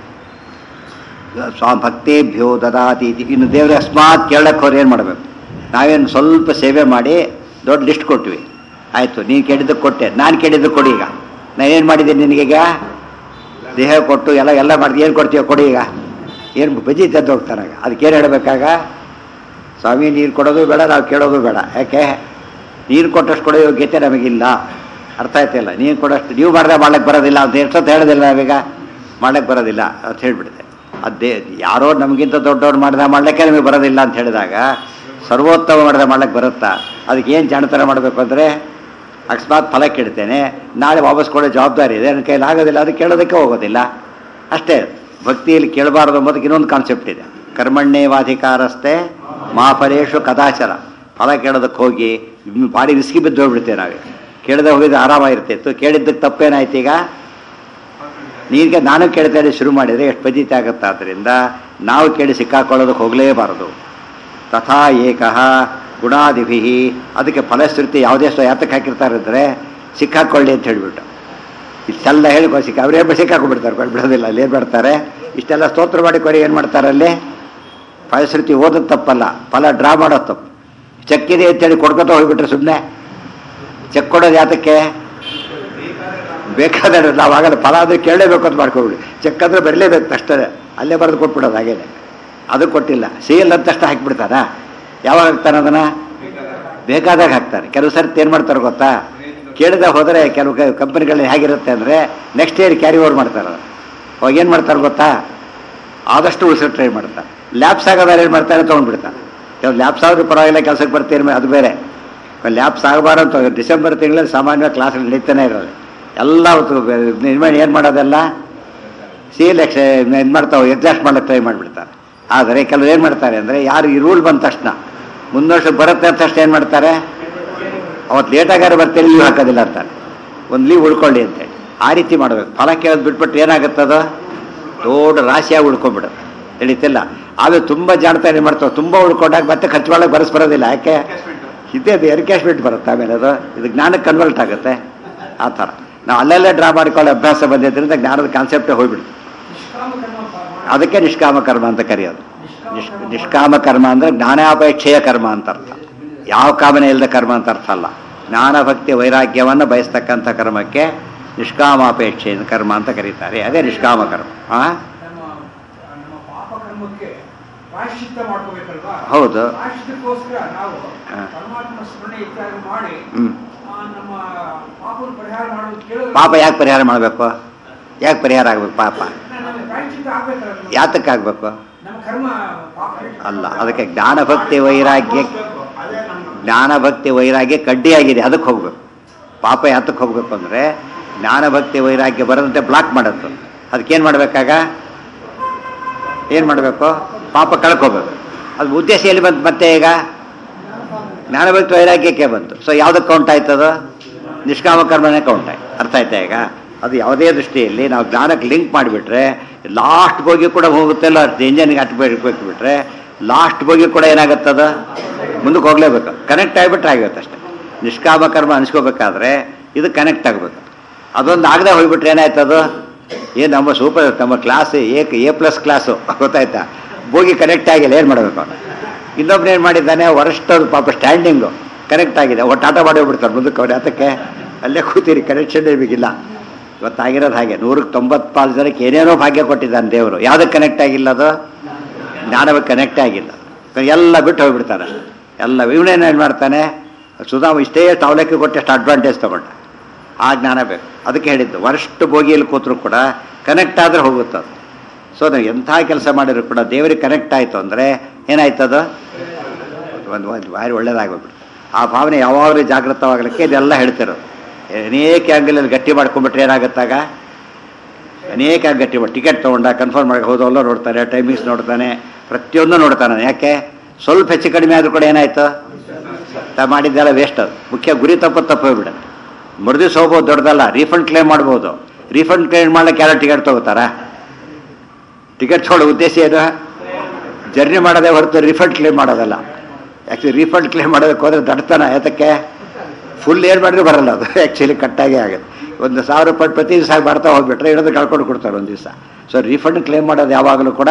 ಸ್ವಾ ಭಕ್ತೇಭ್ಯೋ ದದಾತಿ ಇತಿ. ಇನ್ನು ದೇವ್ರ ಅಸ್ಮಾತ್ ಕೇಳಕ್ಕೆ ಅವ್ರು ಏನು ಮಾಡಬೇಕು ನಾವೇನು ಸ್ವಲ್ಪ ಸೇವೆ ಮಾಡಿ ದೊಡ್ಡ ಲಿಸ್ಟ್ ಕೊಟ್ವಿ ಆಯಿತು ನೀನು ಕೇಳಿದ್ದಕ್ಕೆ ಕೊಟ್ಟೆ ನಾನು ಕೇಳಿದ್ದಕ್ಕೆ ಕೊಡಿ ಈಗ ನಾನೇನು ಮಾಡಿದ್ದೀನಿ ನಿನಗೀಗ ದೇಹ ಕೊಟ್ಟು ಎಲ್ಲ ಎಲ್ಲ ಮಾಡಿ ಏನು ಕೊಡ್ತೀವ ಕೊಡಿ ಈಗ ಏನು ಬಜ್ಜಿ ತೆದ್ದು ಹೋಗ್ತಾನಾಗ ಅದಕ್ಕೇನು ಹೇಳಬೇಕಾಗ ಸ್ವಾಮಿ ನೀರು ಕೊಡೋದು ಬೇಡ ನಾವು ಕೇಳೋದು ಬೇಡ ಯಾಕೆ ನೀರು ಕೊಟ್ಟಷ್ಟು ಕೊಡೋ ಯೋಗ್ಯತೆ ನಮಗಿಲ್ಲ ಅರ್ಥ ಆಯ್ತಿಲ್ಲ ನೀರು ಕೊಡೋಷ್ಟು ನೀವು ಮಾಡಿದ್ರೆ ಮಾಡ್ಲಿಕ್ಕೆ ಬರೋದಿಲ್ಲ ಅಂತ ಎಷ್ಟೊತ್ತು ಹೇಳೋದಿಲ್ಲ ನಾವೀಗ ಮಾಡ್ಲಿಕ್ಕೆ ಬರೋದಿಲ್ಲ ಅಂತ ಹೇಳ್ಬಿಡುತ್ತೆ ಅದೇ ಯಾರೋ ನಮಗಿಂತ ದೊಡ್ಡವ್ರು ಮಾಡಿದ ಮಾಡ್ಲಿಕ್ಕೆ ನಮಗೆ ಬರೋದಿಲ್ಲ ಅಂತ ಹೇಳಿದಾಗ ಸರ್ವೋತ್ತಮ ಮಾಡಿದ ಮಾಡ್ಲಿಕ್ಕೆ ಬರುತ್ತಾ ಅದಕ್ಕೆ ಏನು ಜಾಣತನ ಮಾಡಬೇಕು ಅಂದರೆ ಅಕಸ್ಮಾತ್ ಫಲ ಕೇಳ್ತೇನೆ ನಾಳೆ ವಾಪಸ್ ಕೊಡೋ ಜವಾಬ್ದಾರಿ ಇದೆ ನನ್ನ ಕೈಲಿ ಆಗೋದಿಲ್ಲ ಅದು ಕೇಳೋದಕ್ಕೆ ಹೋಗೋದಿಲ್ಲ ಅಷ್ಟೇ ಭಕ್ತಿಯಲ್ಲಿ ಕೇಳಬಾರದು ಎಂಬುದಕ್ಕೆ ಇನ್ನೊಂದು ಕಾನ್ಸೆಪ್ಟ್ ಇದೆ ಕರ್ಮಣ್ಯೇವಾಧಿಕಾರಸ್ಥೆ ಮಾಫಲೇಶು ಕದಾಚರ ಫಲ ಕೇಳೋದಕ್ಕೆ ಹೋಗಿ ಇನ್ನು ಭಾರಿ ರಿಸ್ಕಿ ಬಿದ್ದು ಹೋಗ್ಬಿಡ್ತೇವೆ ನಾವೇ ಕೇಳದೆ ಹೋಗಿದ್ರೆ ಆರಾಮಾಗಿರ್ತಿತ್ತು ಕೇಳಿದ್ದಕ್ಕೆ ತಪ್ಪೇನಾಯ್ತು ಈಗ ನೀರಿಗೆ ನಾನು ಕೇಳ್ತೇನೆ ಶುರು ಮಾಡಿದರೆ ಎಷ್ಟು ಪದ್ಧತಿ ಆಗುತ್ತೆ ಆದ್ದರಿಂದ ನಾವು ಕೇಳಿ ಸಿಕ್ಕಾಕೊಳ್ಳೋದಕ್ಕೆ ಹೋಗಲೇಬಾರದು ತಥಾ ಏಕಃ ಗುಣಾದಿಭಿ ಅದಕ್ಕೆ ಫಲಶ್ರುತಿ ಯಾವುದೇ ಸ್ವ ಯಾತಕ್ಕೆ ಹಾಕಿರ್ತಾರೆ ಅಂದರೆ ಸಿಕ್ಕಾಕೊಳ್ಳಿ ಅಂತ ಹೇಳಿಬಿಟ್ಟು ಇಷ್ಟೆಲ್ಲ ಹೇಳಿ ಸಿಕ್ಕ ಅವರೇ ಸಿಕ್ಕಾಕೊಂಡ್ಬಿಡ್ತಾರೆ ಕೊಟ್ಟು ಬಿಡೋದಿಲ್ಲ ಅಲ್ಲಿ ಏನು ಮಾಡ್ತಾರೆ ಇಷ್ಟೆಲ್ಲ ಸ್ತೋತ್ರ ಮಾಡಿ ಕೊರಿ ಏನು ಮಾಡ್ತಾರೆ ಅಲ್ಲಿ ಫಲಶ್ರುತಿ ಓದೋದು ತಪ್ಪಲ್ಲ ಫಲ ಡ್ರಾ ಮಾಡೋದು ತಪ್ಪು ಚೆಕ್ ಇದೆ ಅಂತೇಳಿ ಕೊಡ್ಕೊತ ಹೋಗ್ಬಿಟ್ರೆ ಸುಮ್ಮನೆ ಚೆಕ್ ಕೊಡೋದು ಯಾತಕ್ಕೆ ಬೇಕಾದ್ರೆ ನಾವು ಆಗಲ್ಲ ಫಲ ಆದರೆ ಕೇಳಲೇಬೇಕು ಅಂತ ಮಾಡ್ಕೊಬಿಡಿ ಚೆಕ್ ಅಂದರೆ ಬರಲೇಬೇಕು ಅಷ್ಟೇ ಅಲ್ಲೇ ಬರೆದು ಕೊಟ್ಬಿಡೋದು ಹಾಗೇನೆ ಅದು ಕೊಟ್ಟಿಲ್ಲ ಸೇಲ್ ಅಂತ ತಕ್ಷಣ ಹಾಕಿಬಿಡ್ತಾರಾ ಯಾವಾಗ ಹಾಕ್ತಾನೆ ಅದನ್ನು ಬೇಕಾದಾಗ ಹಾಕ್ತಾರೆ ಕೆಲವು ಸರ್ತಿ ಏನು ಮಾಡ್ತಾರೆ ಗೊತ್ತಾ ಕೇಳದೆ ಹೋದರೆ ಕೆಲವು ಕಂಪನಿಗಳಲ್ಲಿ ಹೇಗಿರುತ್ತೆ ಅಂದರೆ ನೆಕ್ಸ್ಟ್ ಇಯರ್ ಕ್ಯಾರಿ ಓವರ್ ಮಾಡ್ತಾರೆ ಅವಾಗ ಏನು ಮಾಡ್ತಾರೆ ಗೊತ್ತಾ ಆದಷ್ಟು ಉಳಿಸೋ ಟ್ರೈ ಮಾಡ್ತಾರೆ ಲ್ಯಾಬ್ಸ್ ಆಗೋದಾರೆ ಏನು ಮಾಡ್ತಾರೆ ತೊಗೊಂಡ್ಬಿಡ್ತಾರೆ ಕೆಲವು ಲ್ಯಾಬ್ಸ್ ಆದರೂ ಪರವಾಗಿಲ್ಲ ಕೆಲಸಕ್ಕೆ ಬರ್ತೀರಿ ಅದು ಬೇರೆ ಲ್ಯಾಬ್ಸ್ ಆಗಬಾರಂತ ಡಿಸೆಂಬರ್ ತಿಂಗಳಲ್ಲಿ ಸಾಮಾನ್ಯವಾಗಿ ಕ್ಲಾಸ್ ನಡೀತಾನೆ ಇರೋದು ಎಲ್ಲ ನಿರ್ಮಾಣ ಏನು ಮಾಡೋದೆಲ್ಲ ಸೀಲ್ ಎಕ್ಸ್ ಇದು ಮಾಡ್ತಾವೆ ಎಕ್ಸಾಸ್ಟ್ ಮಾಡಕ್ಕೆ ಟ್ರೈ ಮಾಡಿಬಿಡ್ತಾರೆ ಆದರೆ ಕೆಲವರು ಏನು ಮಾಡ್ತಾರೆ ಅಂದರೆ ಯಾರು ಈ ರೂಲ್ ಬಂದ ತಕ್ಷಣ ಮುಂದೆ ವರ್ಷ ಬರುತ್ತೆ ಅಂತ ತಕ್ಷಣ ಏನು ಮಾಡ್ತಾರೆ ಅವತ್ತು ಲೇಟಾಗಾರ ಬರ್ತೀರಿ ಲೀವ್ ಹಾಕೋದಿಲ್ಲ ಅಂತಾರೆ ಒಂದು ಲೀವ್ ಉಳ್ಕೊಳ್ಳಿ ಅಂತೇಳಿ ಆ ರೀತಿ ಮಾಡಬೇಕು ಫಲ ಕೇಳೋದು ಬಿಟ್ಬಿಟ್ಟು ಏನಾಗುತ್ತದ ದೊಡ್ಡ ರಾಶಿಯಾಗಿ ಉಳ್ಕೊಂಡ್ಬಿಡುತ್ತೆ ತಿಳಿತಿಲ್ಲ ಆಮೇಲೆ ತುಂಬ ಜಾಣ್ತಾ ಏನು ಮಾಡ್ತಾವೆ ತುಂಬ ಉಳ್ಕೊಂಡಾಗ ಮತ್ತೆ ಖರ್ಚು ಮಾಡಕ್ಕೆ ಬರಸ್ ಬರೋದಿಲ್ಲ ಯಾಕೆ ಇದೇ ಅದು ಎನ್ಕ್ಯಾಶ್ಮೆಂಟ್ ಬರುತ್ತೆ ಆಮೇಲೆ ಅದು ಇದು ಜ್ಞಾನಕ್ಕೆ ಕನ್ವರ್ಟ್ ಆಗುತ್ತೆ ಆ ಥರ ನಾವು ಅಲ್ಲೆಲ್ಲೇ ಡ್ರಾ ಮಾಡ್ಕೊಳ್ಳೋ ಅಭ್ಯಾಸ ಬಂದಿದ್ದರಿಂದ ಜ್ಞಾನದ ಕಾನ್ಸೆಪ್ಟೇ ಹೋಗ್ಬಿಡುತ್ತೆ ಅದಕ್ಕೆ ನಿಷ್ಕಾಮ ಕರ್ಮ ಅಂತ ಕರೆಯೋದು ನಿಷ್ ನಿಷ್ಕಾಮ ಕರ್ಮ ಅಂದರೆ ಜ್ಞಾನಾಪೇಕ್ಷೆಯ ಕರ್ಮ ಅಂತ ಅರ್ಥ ಯಾವ ಕಾಮನೆ ಇಲ್ಲದ ಕರ್ಮ ಅಂತ ಅರ್ಥ ಅಲ್ಲ ಜ್ಞಾನ ಭಕ್ತಿ ವೈರಾಗ್ಯವನ್ನು ಬಯಸ್ತಕ್ಕಂಥ ಕರ್ಮಕ್ಕೆ ನಿಷ್ಕಾಮಾಪೇಕ್ಷೆ ಕರ್ಮ ಅಂತ ಕರೀತಾರೆ ಅದೇ ನಿಷ್ಕಾಮ ಕರ್ಮ ಆ ನಮ್ಮ ನಮ್ಮ ಪಾಪ ಕರ್ಮಕ್ಕೆ ಪ್ರಾಯಶ್ಚಿತ್ತ ಮಾಡ್ಕೋಬೇಕಲ್ವಾ ಹೌದು. ಪ್ರಾಯಶ್ಚಿತ್ತಕ್ಕೋಸ್ಕರ ನಾವು ಹಾ. ಪರಮಾತ್ಮ ಸ್ಮರಣೆ ಇದ್ದಾಗ ಮಾಡಿ ಹ್ಮ್. ಆ, ನಮ್ಮ ಪಾಪವನ್ನು ಪರಿಹಾರ ಮಾಡೋದು ಕೇಳೋದು ಪಾಪ ಯಾಕೆ ಪರಿಹಾರ ಮಾಡಬೇಕು ಯಾಕೆ ಪರಿಹಾರ ಆಗಬೇಕು ಪಾಪ ನಮಗೆ ಪ್ರಾಯಶ್ಚಿತ್ತ ಆಗ್ಬೇಕಲ್ಲ ನಮ್ಗೆ. ಯಾತಕ್ಕಾಗಬೇಕು ನಮ್ಮ ಕರ್ಮ ಪಾಪ ಅಲ್ಲ ಅದಕ್ಕೆ ಜ್ಞಾನ ಭಕ್ತಿ ವೈರಾಗ್ಯ ಅದೇ ನಮ್ಮ ಜ್ಞಾನ ಭಕ್ತಿ ವೈರಾಗ್ಯ ಕಡ್ಡಿಯಾಗಿದೆ ಅದಕ್ಕೆ ಹೋಗ್ಬೇಕು ಪಾಪ ಯಾತಕ್ಕೆ ಹೋಗ್ಬೇಕು ಅಂದರೆ ಜ್ಞಾನ ಭಕ್ತಿ ವೈರಾಗ್ಯ ಬರದಂತೆ ಬ್ಲಾಕ್ ಮಾಡುತ್ತೆ ಅದಕ್ಕೇನು ಮಾಡಬೇಕಾಗ ಏನು ಮಾಡಬೇಕು ಪಾಪ ಕಳ್ಕೋಬೇಕು ಅದು ಉದ್ದೇಶ ಎಲ್ಲಿ ಬಂತು ಮತ್ತೆ ಈಗ ಜ್ಞಾನ ಭಕ್ತಿ ವೈರಾಗ್ಯಕ್ಕೆ ಬಂತು ಸೊ ಯಾವುದಕ್ಕೆ ಕೌಂಟ್ ಆಯ್ತದ ನಿಷ್ಕಾಮ ಕರ್ಮನೇ ಕೌಂಟ್ ಆಯ್ತು ಅರ್ಥ ಆಯ್ತಾ ಈಗ ಅದು ಯಾವುದೇ ದೃಷ್ಟಿಯಲ್ಲಿ ನಾವು ಜ್ಞಾನಕ್ಕೆ ಲಿಂಕ್ ಮಾಡಿಬಿಟ್ರೆ ಲಾಸ್ಟ್ ಬೋಗಿ ಕೂಡ ಹೋಗುತ್ತಲ್ಲ ಇಂಜನ್ಗೆ ಅಟ್ಬೇಕು ಬಿಟ್ರೆ ಲಾಸ್ಟ್ ಬೋಗಿ ಕೂಡ ಏನಾಗುತ್ತದ ಮುಂದಕ್ಕೆ ಹೋಗ್ಲೇಬೇಕು ಕನೆಕ್ಟ್ ಆಗಿಬಿಟ್ರೆ ಆಗುತ್ತೆ ಅಷ್ಟೇ ನಿಷ್ಕಾಮ ಕರ್ಮ ಅನಿಸ್ಕೋಬೇಕಾದ್ರೆ ಇದು ಕನೆಕ್ಟ್ ಆಗಬೇಕು ಅದೊಂದು ಆಗದೆ ಹೋಗ್ಬಿಟ್ರೆ ಏನಾಯ್ತದು ಏನು ನಮ್ಮ ಸೂಪರ್ ನಮ್ಮ class A A plus class ಗೊತ್ತಾಯ್ತಾ ಬೋಗಿ ಕನೆಕ್ಟ್ ಆಗಿಲ್ಲ ಏನು ಮಾಡಬೇಕು ಅವನು ಇನ್ನೊಬ್ನು ಏನು ಮಾಡಿದ್ದಾನೆ ವರಷ್ಟು ಪಾಪ ಸ್ಟ್ಯಾಂಡಿಂಗು ಕನೆಕ್ಟ್ ಆಗಿದೆ ಒಟ್ಟು ಆಟ ಮಾಡಿ ಹೋಗ್ಬಿಡ್ತಾರೆ ಮುಂದಕ್ಕೆ ಅವ್ರು ಅದಕ್ಕೆ ಅಲ್ಲೇ ಕೂತೀರಿ ಕನೆಕ್ಷನ್ ನಿಮಗಿಲ್ಲ ಇವತ್ತಾಗಿರೋದು ಹಾಗೆ ನೂರಕ್ಕೆ ತೊಂಬತ್ನಾಲ್ಕು ಜನಕ್ಕೆ ಏನೇನೋ ಭಾಗ್ಯ ಕೊಟ್ಟಿದ್ದಾನೆ ದೇವರು ಯಾವುದಕ್ಕೆ ಕನೆಕ್ಟ್ ಆಗಿಲ್ಲ ಅದು ಜ್ಞಾನಕ್ಕೆ ಕನೆಕ್ಟ್ ಆಗಿಲ್ಲ ಎಲ್ಲ ಬಿಟ್ಟು ಹೋಗ್ಬಿಡ್ತಾನೆ ಎಲ್ಲ ಇವನೇನು ಏನು ಮಾಡ್ತಾನೆ ಸುಧಾಮ ಇಷ್ಟೇ ಅವಲಕ್ಕಿ ಕೊಟ್ಟಷ್ಟು ಅಡ್ವಾಂಟೇಜ್ ತಗೊಂಡ ಆ ಜ್ಞಾನ ಬೇಕು ಅದಕ್ಕೆ ಹೇಳಿದ್ದು ವರ್ಷ ಬೋಗಿಯಲ್ಲಿ ಕೂತರು ಕೂಡ ಕನೆಕ್ಟ್ ಆದರೆ ಹೋಗುತ್ತದೆ ಸೊ ನಾವು ಎಂಥ ಕೆಲಸ ಮಾಡಿದ್ರು ಕೂಡ ದೇವರಿಗೆ ಕನೆಕ್ಟ್ ಆಯಿತು ಅಂದರೆ ಏನಾಯ್ತದು ಒಂದು ಒಂದು ಭಾರಿ ಒಳ್ಳೇದಾಗ್ಬಿಟ್ಟು ಆ ಭಾವನೆ ಯಾವಾಗಲೂ ಜಾಗೃತವಾಗಲಿಕ್ಕೆ ಇದೆಲ್ಲ ಹೇಳ್ತಿರೋದು ಅನೇಕ ಆ್ಯಂಗಲಲ್ಲಿ ಗಟ್ಟಿ ಮಾಡ್ಕೊಂಡ್ಬಿಟ್ರೆ ಏನಾಗುತ್ತಾಗ ಅನೇಕ ಗಟ್ಟಿ ಮಾಡಿ ಟಿಕೆಟ್ ತೊಗೊಂಡ ಕನ್ಫರ್ಮ್ ಮಾಡಿ ಹೋದವಲ್ಲ ನೋಡ್ತಾನೆ ಟೈಮಿಂಗ್ಸ್ ನೋಡ್ತಾನೆ ಪ್ರತಿಯೊಂದು ನೋಡ್ತಾನೆ ಯಾಕೆ ಸ್ವಲ್ಪ ಹೆಚ್ಚು ಕಡಿಮೆ ಆದರೂ ಕೂಡ ಏನಾಯ್ತು ತಾ ಮಾಡಿದ್ದೆಲ್ಲ ವೇಸ್ಟ್ ಅದು ಮುಖ್ಯ ಗುರಿ ತಪ್ಪು ತಪ್ಪು ಹೋಗ್ಬಿಡುತ್ತೆ ಮರುದಿವ್ಸ ಹೋಗ್ಬೋದು ದೊಡ್ಡದಲ್ಲ ರೀಫಂಡ್ ಕ್ಲೇಮ್ ಮಾಡ್ಬೋದು ರೀಫಂಡ್ ಕ್ಲೇಮ್ ಮಾಡ್ಲಿಕ್ಕೆ ಯಾರೋ ಟಿಕೆಟ್ ತೊಗೋತಾರಾ ಟಿಕೆಟ್ ತೊಗೊಳ್ಳೋ ಉದ್ದೇಶ ಏನು ಜರ್ನಿ ಮಾಡೋದೇ ಹೊರತು ರಿಫಂಡ್ ಕ್ಲೇಮ್ ಮಾಡೋದಲ್ಲ ಆ್ಯಕ್ಚುಲಿ ರಿಫಂಡ್ ಕ್ಲೇಮ್ ಮಾಡೋದಕ್ಕೆ ಹೋದ್ರೆ ದಡ್ತಾನ ಯಾತಕ್ಕೆ ಫುಲ್ ಏನು ಮಾಡಿದ್ರು ಬರಲ್ಲ ಅದು ಆ್ಯಕ್ಚುಲಿ ಕಟ್ಟಾಗೇ ಆಗುತ್ತೆ ಒಂದು ಸಾವಿರ ರೂಪಾಯಿ ಪ್ರತಿ ದಿವಸ ಮಾಡ್ತಾ ಹೋಗ್ಬಿಟ್ರೆ ಹಿಡಿದು ಕಳ್ಕೊಂಡು ಕೊಡ್ತಾರೆ ಒಂದು ದಿವಸ ಸೊ ರಿಫಂಡ್ ಕ್ಲೇಮ್ ಮಾಡೋದು ಯಾವಾಗಲೂ ಕೂಡ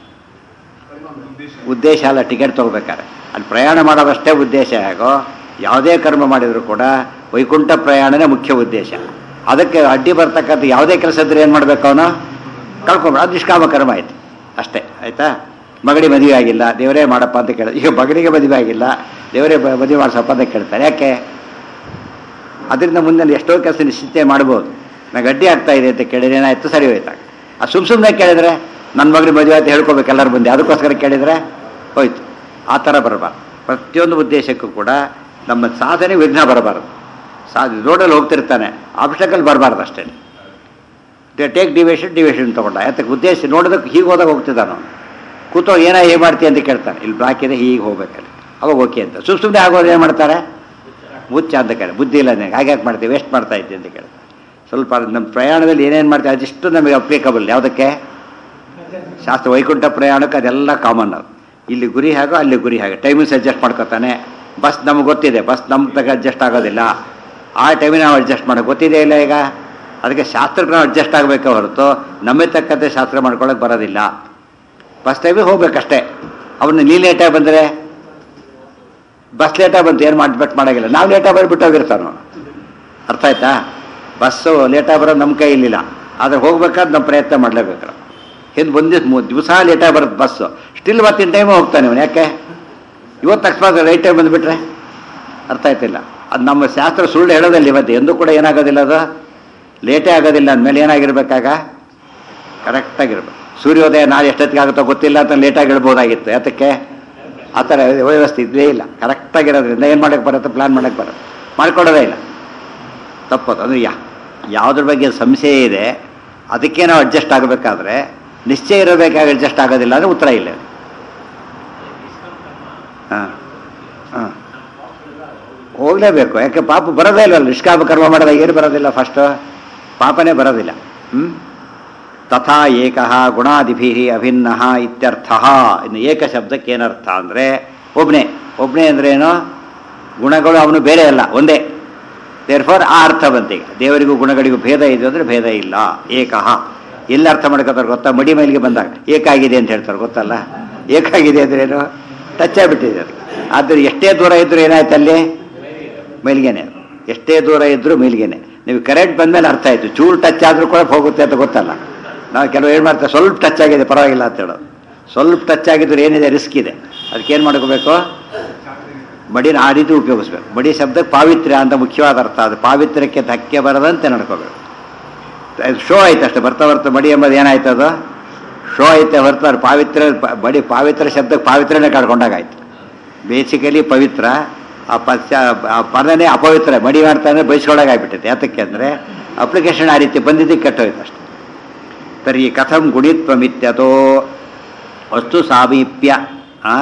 ಉದ್ದೇಶ ಅಲ್ಲ ಟಿಕೆಟ್ ತೊಗೋಬೇಕಾದ್ರೆ ಅಲ್ಲಿ ಪ್ರಯಾಣ ಮಾಡೋದಷ್ಟೇ ಉದ್ದೇಶ ಹೇಗೋ ಯಾವುದೇ ಕರ್ಮ ಮಾಡಿದರೂ ಕೂಡ ವೈಕುಂಠ ಪ್ರಯಾಣನೇ ಮುಖ್ಯ ಉದ್ದೇಶ ಅದಕ್ಕೆ ಅಡ್ಡಿ ಬರ್ತಕ್ಕಂಥ ಯಾವುದೇ ಕೆಲಸ ಇದ್ರೆ ಏನು ಮಾಡಬೇಕು ಅವನು ಕಳ್ಕೊಂಬಿಡ ಅದು ನಿಷ್ಕಾಮ ಕರ್ಮ ಆಯ್ತು ಅಷ್ಟೇ ಆಯ್ತಾ ಮಗಡಿ ಮದುವೆ ಆಗಿಲ್ಲ ದೇವರೇ ಮಾಡಪ್ಪ ಅಂತ ಕೇಳ ಈಗ ಮಗನಿಗೆ ಮದುವೆ ಆಗಿಲ್ಲ ದೇವರೇ ಬ- ಮದುವೆ ಮಾಡಿಸಪ್ಪ ಅಂತ ಕೇಳ್ತಾರೆ ಯಾಕೆ ಅದರಿಂದ ಮುಂದೆ ಎಷ್ಟೋ ಕೆಲಸ ನಿಶ್ಚಿತ ಮಾಡ್ಬೋದು ನಂಗೆ ಅಡ್ಡಿ ಆಗ್ತಾ ಇದೆ ಅಂತ ಕೇಳಿದ್ರೆ ಏನಾಯ್ತು ಸರಿ ಹೋಯ್ತಾಗ ಆ ಸುಮ್ ಸುಮ್ಮನೆ ಕೇಳಿದ್ರೆ ನನ್ನ ಮಗನ ಮದುವೆ ಅಂತ ಹೇಳ್ಕೊಬೇಕು ಎಲ್ಲರ ಮುಂದೆ ಅದಕ್ಕೋಸ್ಕರ ಕೇಳಿದರೆ ಹೋಯ್ತು ಆ ಥರ ಬರಬಾರ್ದು ಪ್ರತಿಯೊಂದು ಉದ್ದೇಶಕ್ಕೂ ಕೂಡ ನಮ್ಮ ಸಾಧನೆ ವಿಘ್ನ ಬರಬಾರ್ದು ಸಾ ರೋಡಲ್ಲಿ ಹೋಗ್ತಿರ್ತಾನೆ ಆಬ್ಸ್ಟಕಲ್ ಬರಬಾರ್ದು ಅಷ್ಟೇ ಟೇಕ್ ಡಿವೇಷನ್ ಡಿವೇಷನ್ ತೊಗೊಂಡ ಯಾತಕ್ಕೆ ಉದ್ದೇಶ ನೋಡೋದಕ್ಕೆ ಹೀಗೆ ಹೋದಾಗ ಹೋಗ್ತಿದ್ದಾನು ಕೂತೋ ಏನೋ ಹೇಗೆ ಮಾಡ್ತೀಯ ಅಂತ ಕೇಳ್ತಾನೆ ಇಲ್ಲಿ ಬ್ಲಾಕ್ ಇದೆ ಹೀಗೆ ಹೋಗ್ಬೇಕಲ್ಲಿ ಅವಾಗ ಓಕೆ ಅಂತ ಸುಮ್ ಸುಮ್ಮನೆ ಆಗೋದು ಏನು ಮಾಡ್ತಾರೆ ಮುಚ್ಚ ಅಂತ ಕೇಳಿ ಬುದ್ಧಿ ಇಲ್ಲ ನನಗೆ ಹಾಗೆ ಯಾಕೆ ಮಾಡ್ತೀವಿ ವೇಸ್ಟ್ ಮಾಡ್ತಾ ಇದ್ದೆ ಅಂತ ಕೇಳ್ತಾರೆ ಸ್ವಲ್ಪ ನಮ್ಮ ಪ್ರಯಾಣದಲ್ಲಿ ಏನೇನು ಮಾಡ್ತೀವಿ ಅದಿಷ್ಟು ನಮಗೆ ಅಪ್ಲಿಕಬಲ್ ಯಾವುದಕ್ಕೆ ಶಾಸ್ತ್ರ ವೈಕುಂಠ ಪ್ರಯಾಣಕ್ಕೆ ಅದೆಲ್ಲ ಕಾಮನ್ ಅದು ಇಲ್ಲಿ ಗುರಿ ಹಾಗೋ ಅಲ್ಲಿ ಗುರಿ ಹಾಗೆ ಟೈಮಿಂಗ್ಸ್ ಅಡ್ಜಸ್ಟ್ ಮಾಡ್ಕೊತಾನೆ ಬಸ್ ನಮಗೆ ಗೊತ್ತಿದೆ ಬಸ್ ನಮ್ಗೆ ತಗ ಅಡ್ಜಸ್ಟ್ ಆಗೋದಿಲ್ಲ ಆ ಟೈಮಿಗೆ ನಾವು ಅಡ್ಜಸ್ಟ್ ಮಾಡೋಕೆ ಗೊತ್ತಿದೆ ಇಲ್ಲ ಈಗ ಅದಕ್ಕೆ ಶಾಸ್ತ್ರಕ್ಕೆ ನಾವು ಅಡ್ಜಸ್ಟ್ ಆಗಬೇಕೆ ಹೊರತು ನಮಗೆ ತಕ್ಕಂತೆ ಶಾಸ್ತ್ರ ಮಾಡ್ಕೊಳ್ಳೋಕೆ ಬರೋದಿಲ್ಲ ಬಸ್ ಟೈಮಿಗೆ ಹೋಗ್ಬೇಕಷ್ಟೇ ಅವನು ನೀ ಲೇಟಾಗಿ ಬಂದರೆ ಬಸ್ ಲೇಟಾಗಿ ಬಂತು ಏನು ಮಾಡ್ಬಿಟ್ಟು ಮಾಡೋಂಗಿಲ್ಲ ನಾವು ಲೇಟಾಗಿ ಬಂದುಬಿಟ್ಟು ಹೋಗಿರ್ತಾನೋ ಅರ್ಥ ಆಯ್ತಾ ಬಸ್ಸು ಲೇಟಾಗಿ ಬರೋದು ನಮ್ಮ ಕೈಲಿಲ್ಲ ಆದರೆ ಹೋಗ್ಬೇಕಾದ್ರೆ ನಮ್ಮ ಪ್ರಯತ್ನ ಮಾಡಲೇಬೇಕು ಹಿಂದೆ ಬಂದಿದ್ದು ದಿವಸ ಲೇಟಾಗಿ ಬರುತ್ತೆ ಬಸ್ಸು ಸ್ಟಿಲ್ ಮತ್ತಿನ ಟೈಮ್ ಹೋಗ್ತಾನೆ ಇವನು ಯಾಕೆ ಇವತ್ತು ಅಕಸ್ಮಾತ್ ರೈಟ್ ಟೈಮ್ ಬಂದುಬಿಟ್ರೆ ಅರ್ಥ ಆಯ್ತಿಲ್ಲ ಅದು ನಮ್ಮ ಶಾಸ್ತ್ರ ಸುಳ್ಳು ಹೇಳೋದಿಲ್ಲ ಇವತ್ತು ಎಂದೂ ಕೂಡ ಏನಾಗೋದಿಲ್ಲ ಅದು ಲೇಟೇ ಆಗೋದಿಲ್ಲ ಅಂದಮೇಲೆ ಏನಾಗಿರ್ಬೇಕಾಗ ಕರೆಕ್ಟಾಗಿರ್ಬೇಕು ಸೂರ್ಯೋದಯ ನಾಳೆ ಎಷ್ಟೊತ್ತಿಗೆ ಆಗುತ್ತೋ ಗೊತ್ತಿಲ್ಲ ಅಂತ ಲೇಟಾಗಿ ಹೇಳ್ಬೋದಾಗಿತ್ತು ಯಾತಕ್ಕೆ ಆ ಥರ ವ್ಯವಸ್ಥೆ ಇದ್ದೇ ಇಲ್ಲ ಕರೆಕ್ಟಾಗಿರೋದ್ರಿಂದ ಏನು ಮಾಡೋಕ್ಕೆ ಬರುತ್ತೆ ಪ್ಲ್ಯಾನ್ ಮಾಡೋಕ್ಕೆ ಬರುತ್ತೆ ಮಾಡ್ಕೊಡೋದೇ ಇಲ್ಲ ತಪ್ಪದು ಅಂದರೆ ಯಾ ಯಾವುದ್ರ ಬಗ್ಗೆ ಸಂಶಯ ಇದೆ ಅದಕ್ಕೆ ನಾವು ಅಡ್ಜಸ್ಟ್ ಆಗಬೇಕಾದ್ರೆ ನಿಶ್ಚಯ ಇರಬೇಕಾಗಿ ಅಡ್ಜಸ್ಟ್ ಆಗೋದಿಲ್ಲ ಅಂದರೆ ಉತ್ತರ ಇಲ್ಲ ಹಾಂ ಹಾಂ ಹೋಗಲೇಬೇಕು ಯಾಕೆ ಪಾಪ ಬರೋದೇ ಇಲ್ವಲ್ಲ ನಿಷ್ಕಾಮ ಕರ್ಮ ಮಾಡಿದಾಗ ಏನು ಬರೋದಿಲ್ಲ ಫಸ್ಟು ಪಾಪನೇ ಬರೋದಿಲ್ಲ ಹ್ಞೂ ತಥಾ ಏಕಃ ಗುಣಾದಿಭಿ ಅಭಿನ್ನ ಇತ್ಯರ್ಥ ಇನ್ನು ಏಕ ಶಬ್ದಕ್ಕೆ ಏನರ್ಥ ಅಂದರೆ ಒಬ್ಬನೇ ಒಬ್ಬನೇ ಅಂದ್ರೇನು ಗುಣಗಳು ಅವನು ಬೇರೆ ಅಲ್ಲ ಒಂದೇ ದೇರ್ಫೋರ್ ಆ ಅರ್ಥ ಬಂತೀಗ ದೇವರಿಗೂ ಗುಣಗಳಿಗೂ ಭೇದ ಇದೆ ಅಂದರೆ ಭೇದ ಇಲ್ಲ ಏಕಃ ಎಲ್ಲಿ ಅರ್ಥ ಮಾಡ್ಕೋತಾರೆ ಗೊತ್ತಾ ಮಡಿ ಮೈಲಿಗೆ ಬಂದಾಗ ಏಕಾಗಿದೆ ಅಂತ ಹೇಳ್ತಾರೆ ಗೊತ್ತಲ್ಲ ಏಕಾಗಿದೆ ಅಂದ್ರೇನು ಟಚ್ ಆಗಿಬಿಟ್ಟಿದೆ ಅದು ಆದರೆ ಎಷ್ಟೇ ದೂರ ಇದ್ರೂ ಏನಾಯ್ತು ಅಲ್ಲಿ ಮೇಲ್ಗೆನೆ ಎಷ್ಟೇ ದೂರ ಇದ್ರೂ ಮೇಲ್ಗೆನೆ ನೀವು ಕರೆಂಟ್ ಬಂದಮೇಲೆ ಅರ್ಥ ಆಯ್ತು ಚೂರು ಟಚ್ ಆದ್ರೂ ಕೂಡ ಹೋಗುತ್ತೆ ಅಂತ ಗೊತ್ತಲ್ಲ ನಾವು ಕೆಲವು ಏನು ಮಾಡ್ತಾರೆ ಸ್ವಲ್ಪ ಟಚ್ ಆಗಿದೆ ಪರವಾಗಿಲ್ಲ ಅಂತ ಹೇಳೋದು ಸ್ವಲ್ಪ ಟಚ್ ಆಗಿದ್ರೆ ಏನಿದೆ ರಿಸ್ಕ್ ಇದೆ ಅದಕ್ಕೆ ಏನು ಮಾಡ್ಕೋಬೇಕು ಮಡಿನ ಆ ರೀತಿ ಉಪಯೋಗಿಸ್ಬೇಕು ಮಡಿ ಶಬ್ದಕ್ಕೆ ಪಾವಿತ್ರ್ಯ ಅಂತ ಮುಖ್ಯವಾದ ಅರ್ಥ ಅದು ಪಾವಿತ್ರ್ಯಕ್ಕೆ ಧಕ್ಕೆ ಬರದಂತೆ ನಡ್ಕೋಬೇಕು ಅದು ಶೋ ಆಯ್ತು ಅಷ್ಟೇ ಬರ್ತಾ ಬರ್ತಾ ಮಡಿ ಎಂಬುದು ಏನಾಯ್ತು ಅದು ಶೋ ಐತೆ ಹೊರತು ಅದು ಪಾವಿತ್ರ್ಯ ಪ- ಮಡಿ ಪಾವಿತ್ರ್ಯ ಶಬ್ದಕ್ಕೆ ಪಾವಿತ್ರ್ಯನೇ ಕಾಡ್ಕೊಂಡಾಗಾಯ್ತು ಬೇಸಿಕಲಿ ಪವಿತ್ರ ಆ ಪಶ್ಚ ಆ ಪದನೇ ಅಪವಿತ್ರ ಮಡಿ ಮಾಡ್ತಾ ಅಂದರೆ ಬಯಸ್ಕೊಳಗಾಗ್ಬಿಟ್ಟಿದೆ ಯಾತಕ್ಕೆ ಅಂದರೆ ಅಪ್ಲಿಕೇಶನ್ ಆ ರೀತಿ ಬಂದಿದ್ದಕ್ಕೆ ಕೆಟ್ಟೋಯ್ತು ಅಷ್ಟೆ ತರ್ಹಿ ಕಥಂ ಗುಣಿತ್ವಮಿತ್ಯತೋ ವಸ್ತು ಸಾಮೀಪ್ಯ ಆ?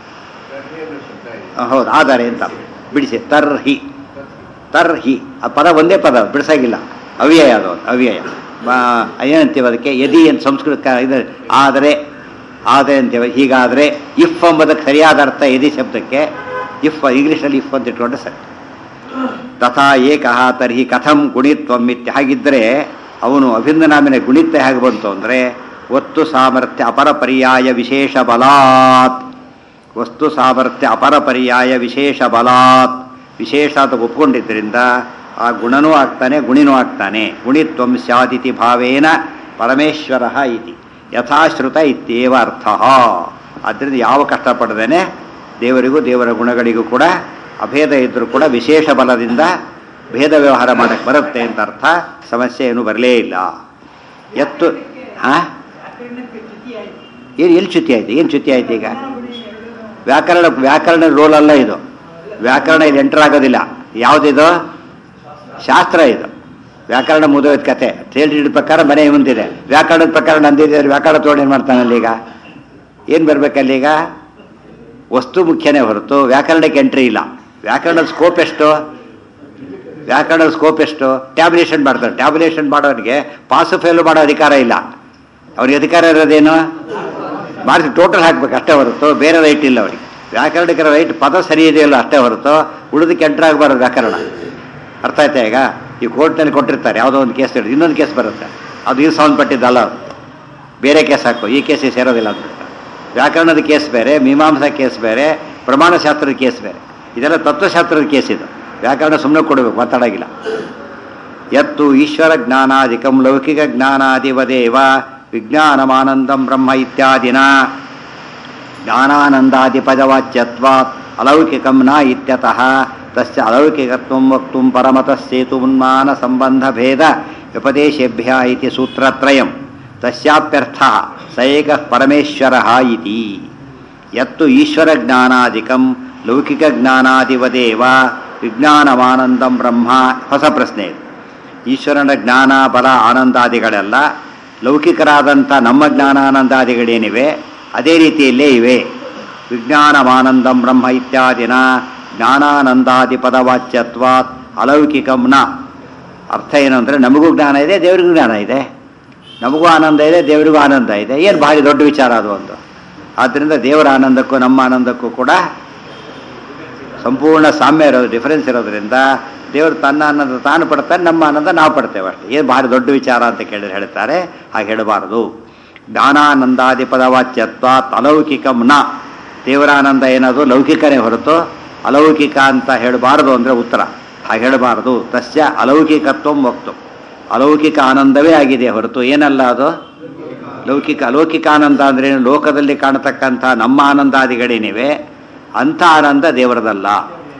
ಆ, ಹೌದು ಆಧಾರೆ ಅಂತ ಬಿಡಿಸಿ ತರ್ಹಿ ತರ್ಹಿ ಆ ಪದ ಒಂದೇ ಪದ ಬಿಡಿಸಾಗಿಲ್ಲ ಅವ್ಯಯ ಅದು ಒಂದು ಅವ್ಯಯ ಬಾ- ಏನಂತೀವಿ ಅದಕ್ಕೆ ಯದಿ ಅಂತ ಸಂಸ್ಕೃತ ಕ- ಇದು ಆದರೆ ಆದರೆ ಅಂತೀವಿ ಹೀಗಾದರೆ ಇಫ್ ಎಂಬುದಕ್ಕೆ ಸರಿಯಾದ ಅರ್ಥ ಯದಿ ಶಬ್ದಕ್ಕೆ ಇಫ್ ಇಂಗ್ಲೀಷಲ್ಲಿ ಇಫ್ ಅಂತ ಇಟ್ಕೊಂಡ್ರೆ ಸರಿ ತಥಾ ಏಕಃ ತರ್ಹಿ ಕಥಂ ಗುಣಿತ್ವಂ ಇತ್ಯ ಹಾಗಿದ್ದರೆ ಅವನು ಅಭಿನ್ನ ನಾಮಿನ ಗುಣಿತ್ವ ಹೇಗೆ ಬಂತು ಅಂದರೆ ವಸ್ತು ಸಾಮರ್ಥ್ಯ ಅಪರ ಪರ್ಯಾಯ ವಿಶೇಷ ಬಲಾತ್ ವಸ್ತು ಸಾಮರ್ಥ್ಯ ಅಪರ ಪರ್ಯಾಯ ವಿಶೇಷ ಬಲಾತ್ ವಿಶೇಷ ಅಂತ ಒಪ್ಕೊಂಡಿದ್ದರಿಂದ ಆ ಗುಣನೂ ಆಗ್ತಾನೆ ಗುಣಿನೂ ಆಗ್ತಾನೆ ಗುಣಿತ್ವಂ ಸ್ಯಾದಿತಿ ಭಾವೇನ ಪರಮೇಶ್ವರ ಇತಿ ಯಥಾಶ್ರುತ ಇತ್ಯೇವ ಅರ್ಥ ಆದ್ದರಿಂದ ಯಾವ ಕಷ್ಟಪಡದೇನೆ ದೇವರಿಗೂ ದೇವರ ಗುಣಗಳಿಗೂ ಕೂಡ ಅಭೇದ ಇದ್ದರೂ ಕೂಡ ವಿಶೇಷ ಬಲದಿಂದ ಭೇದ ವ್ಯವಹಾರ ಮಾಡಕ್ಕೆ ಬರುತ್ತೆ ಅಂತ ಅರ್ಥ ಸಮಸ್ಯೆ ಏನು ಬರಲೇ ಇಲ್ಲ ಎತ್ತು ಹಾಂ ವ್ಯಾಕರಣಕ್ಕೆ ಚ್ಯುತಿ ಆಯ್ತು ಏನು ಎಲ್ಲಿ ಚ್ಯುತಿ ಆಯ್ತು ಏನು ಚ್ಯುತಿ ಆಯ್ತು ಈಗ ವ್ಯಾಕರಣ ವ್ಯಾಕರಣ ರೋಲ್ ಅಲ್ಲ ಇದು ವ್ಯಾಕರಣ ಇದು ಎಂಟರ್ ಆಗೋದಿಲ್ಲ ಯಾವುದಿದು ಶಾಸ್ತ್ರ ಇದು ವ್ಯಾಕರಣ ಮುಗಿದೋಯ್ತು ಕತೆ ಥಿಯೇಟ್ರಿ ಪ್ರಕಾರ ಮನೆ ಮುಂದಿದೆ ವ್ಯಾಕರಣದ ಪ್ರಕಾರ ನಂದಿದೆ ವ್ಯಾಕರಣ ತೋಡಿ ಏನು ಮಾಡ್ತಾನಲ್ಲಿ ಈಗ ಏನು ಬರ್ಬೇಕಲ್ಲಿ ಈಗ ವಸ್ತು ಮುಖ್ಯನೇ ಹೊರತು ವ್ಯಾಕರಣಕ್ಕೆ ಎಂಟ್ರಿ ಇಲ್ಲ ವ್ಯಾಕರಣದ ಸ್ಕೋಪ್ ಎಷ್ಟು ವ್ಯಾಕರಣದ ಸ್ಕೋಪ್ ಎಷ್ಟು ಟ್ಯಾಬ್ಯುಲೇಷನ್ ಮಾಡ್ತಾರೆ ಟ್ಯಾಬ್ಯುಲೇಷನ್ ಮಾಡೋರಿಗೆ ಪಾಸು ಫೇಲು ಮಾಡೋ ಅಧಿಕಾರ ಇಲ್ಲ ಅವ್ರಿಗೆ ಅಧಿಕಾರ ಇರೋದೇನು ಮಾರ್ಕ್ಸ್ ಟೋಟಲ್ ಹಾಕ್ಬೇಕು ಅಷ್ಟೇ ಹೊರತು ಬೇರೆ ರೈಟ್ ಇಲ್ಲ ಅವರಿಗೆ ವ್ಯಾಕರಣಕ್ಕೆ ರೈಟ್ ಪದ ಸರಿ ಇದೆಯಲ್ಲ ಅಷ್ಟೇ ಹೊರತು ಉಳಿದಕ್ಕೆ ಎಂಟ್ರ್ ಆಗಬಾರ್ದು ವ್ಯಾಕರಣ ಅರ್ಥ ಆಯ್ತಾ ಈಗ ಈ ಕೋರ್ಟ್ನಲ್ಲಿ ಕೊಟ್ಟಿರ್ತಾರೆ ಯಾವುದೋ ಒಂದು ಕೇಸ್ ಹಿಡಿದು ಇನ್ನೊಂದು ಕೇಸ್ ಬರುತ್ತೆ ಅದು ಇದು ಸಂಬಂಧಪಟ್ಟಿದ್ದಲ್ಲ ಅದು ಬೇರೆ ಕೇಸ್ ಹಾಕು ಈ ಕೇಸಿಗೆ ಸೇರೋದಿಲ್ಲ ಅಂತ ವ್ಯಾಕರಣದ ಕೇಸ್ ಬೇರೆ ಮೀಮಾಂಸಾ ಕೇಸ್ ಬೇರೆ ಪ್ರಮಾಣಶಾಸ್ತ್ರದ ಕೇಸ್ ಬೇರೆ ಇದೆಲ್ಲ ತತ್ವಶಾಸ್ತ್ರದ ಕೇಸ್ ಇದು ವ್ಯಾಕರಣ ಸುಮ್ಮನೆ ಕೊಡಬೇಕು ಮಾತಾಡೋಗಿಲ್ಲ ಯತ್ತು ಈಶ್ವರ ಜ್ಞಾನಾದಿಕಂ ಲೌಕಿಕ ಜ್ಞಾನಾದಿವದೇವ ವಿಜ್ಞಾನಮಾನಂದಂ ಬ್ರಹ್ಮ ಇತ್ಯಾದಿನ ಜ್ಞಾನಾನಂದಾದಿಪದವಾಚ್ಯತ್ವಾತ್ ಅಲೌಕಿಕಂ ನ ಇತ್ಯತಃ ತಸ್ಯ ಅಲೌಕಿಕತ್ವಂ ವಕ್ತುಂ ಪರಮತಃ ಸೇತುನ್ಮಾನ ಸಂಬಂಧ ಭೇದ ವ್ಯಪದೇಶೇಭ್ಯ ಇತಿ ಸೂತ್ರತ್ರಯಂ ತಸ್ಯಾಪ್ಯರ್ಥಃ ಸ ಏಕಃ ಪರಮೇಶ್ವರಃ ಇತಿ ಯತ್ತು ಈಶ್ವರ ಜ್ಞಾನಾದಿಕಂ ಲೌಕಿಕ ಜ್ಞಾನಾದಿವದೇವ ವಿಜ್ಞಾನಮಾನಂದಂ ಬ್ರಹ್ಮ ಹೊಸ ಪ್ರಶ್ನೆ ಇದು ಈಶ್ವರನ ಜ್ಞಾನ ಬಲ ಆನಂದಾದಿಗಳೆಲ್ಲ ಲೌಕಿಕರಾದಂಥ ನಮ್ಮ ಜ್ಞಾನಾನಂದಾದಿಗಳೇನಿವೆ ಅದೇ ರೀತಿಯಲ್ಲೇ ಇವೆ ವಿಜ್ಞಾನಮಾನಂದಂ ಬ್ರಹ್ಮ ಇತ್ಯಾದಿನ ಜ್ಞಾನಾನಂದಾದಿ ಪದವಾಚ್ಯತ್ವಾತ್ ಅಲೌಕಿಕಂ ನ ಅರ್ಥ ಏನು ಅಂದರೆ ನಮಗೂ ಜ್ಞಾನ ಇದೆ ದೇವರಿಗೂ ಜ್ಞಾನ ಇದೆ ನಮಗೂ ಆನಂದ ಇದೆ ದೇವರಿಗೂ ಆನಂದ ಇದೆ ಏನು ಭಾರಿ ದೊಡ್ಡ ವಿಚಾರ ಅದು ಒಂದು ಆದ್ದರಿಂದ ದೇವರ ಆನಂದಕ್ಕೂ ನಮ್ಮ ಆನಂದಕ್ಕೂ ಕೂಡ ಸಂಪೂರ್ಣ ಸಾಮ್ಯ ಇರೋದು ಡಿಫರೆನ್ಸ್ ಇರೋದ್ರಿಂದ ದೇವರು ತನ್ನ ಆನಂದ ತಾನು ಪಡ್ತಾನೆ ನಮ್ಮ ಆನಂದ ನಾವು ಪಡ್ತೇವೆ ಅಷ್ಟೇ ಏನು ಭಾರಿ ದೊಡ್ಡ ವಿಚಾರ ಅಂತ ಕೇಳಿ ಹೇಳ್ತಾರೆ ಹಾಗೆ ಹೇಳಬಾರದು ಜ್ಞಾನಾನಂದಾದಿ ಪದವಾಚ್ಯತ್ವ ಅಲೌಕಿಕಂ ನ ದೇವರ ಆನಂದ ಏನದು ಲೌಕಿಕನೇ ಹೊರತು ಅಲೌಕಿಕ ಅಂತ ಹೇಳಬಾರದು ಅಂದರೆ ಉತ್ತರ ಹಾಗೆ ಹೇಳಬಾರದು ತಸ್ಯ ಅಲೌಕಿಕತ್ವ ವಕ್ತು ಅಲೌಕಿಕ ಆನಂದವೇ ಆಗಿದೆ ಹೊರತು ಏನಲ್ಲ ಅದು ಲೌಕಿಕ ಅಲೌಕಿಕ ಆನಂದ ಅಂದ್ರೆ ಲೋಕದಲ್ಲಿ ಕಾಣತಕ್ಕಂಥ ನಮ್ಮ ಆನಂದಾದಿಗಳೇನಿವೆ ಅಂಥ ಆನಂದ ದೇವರದಲ್ಲ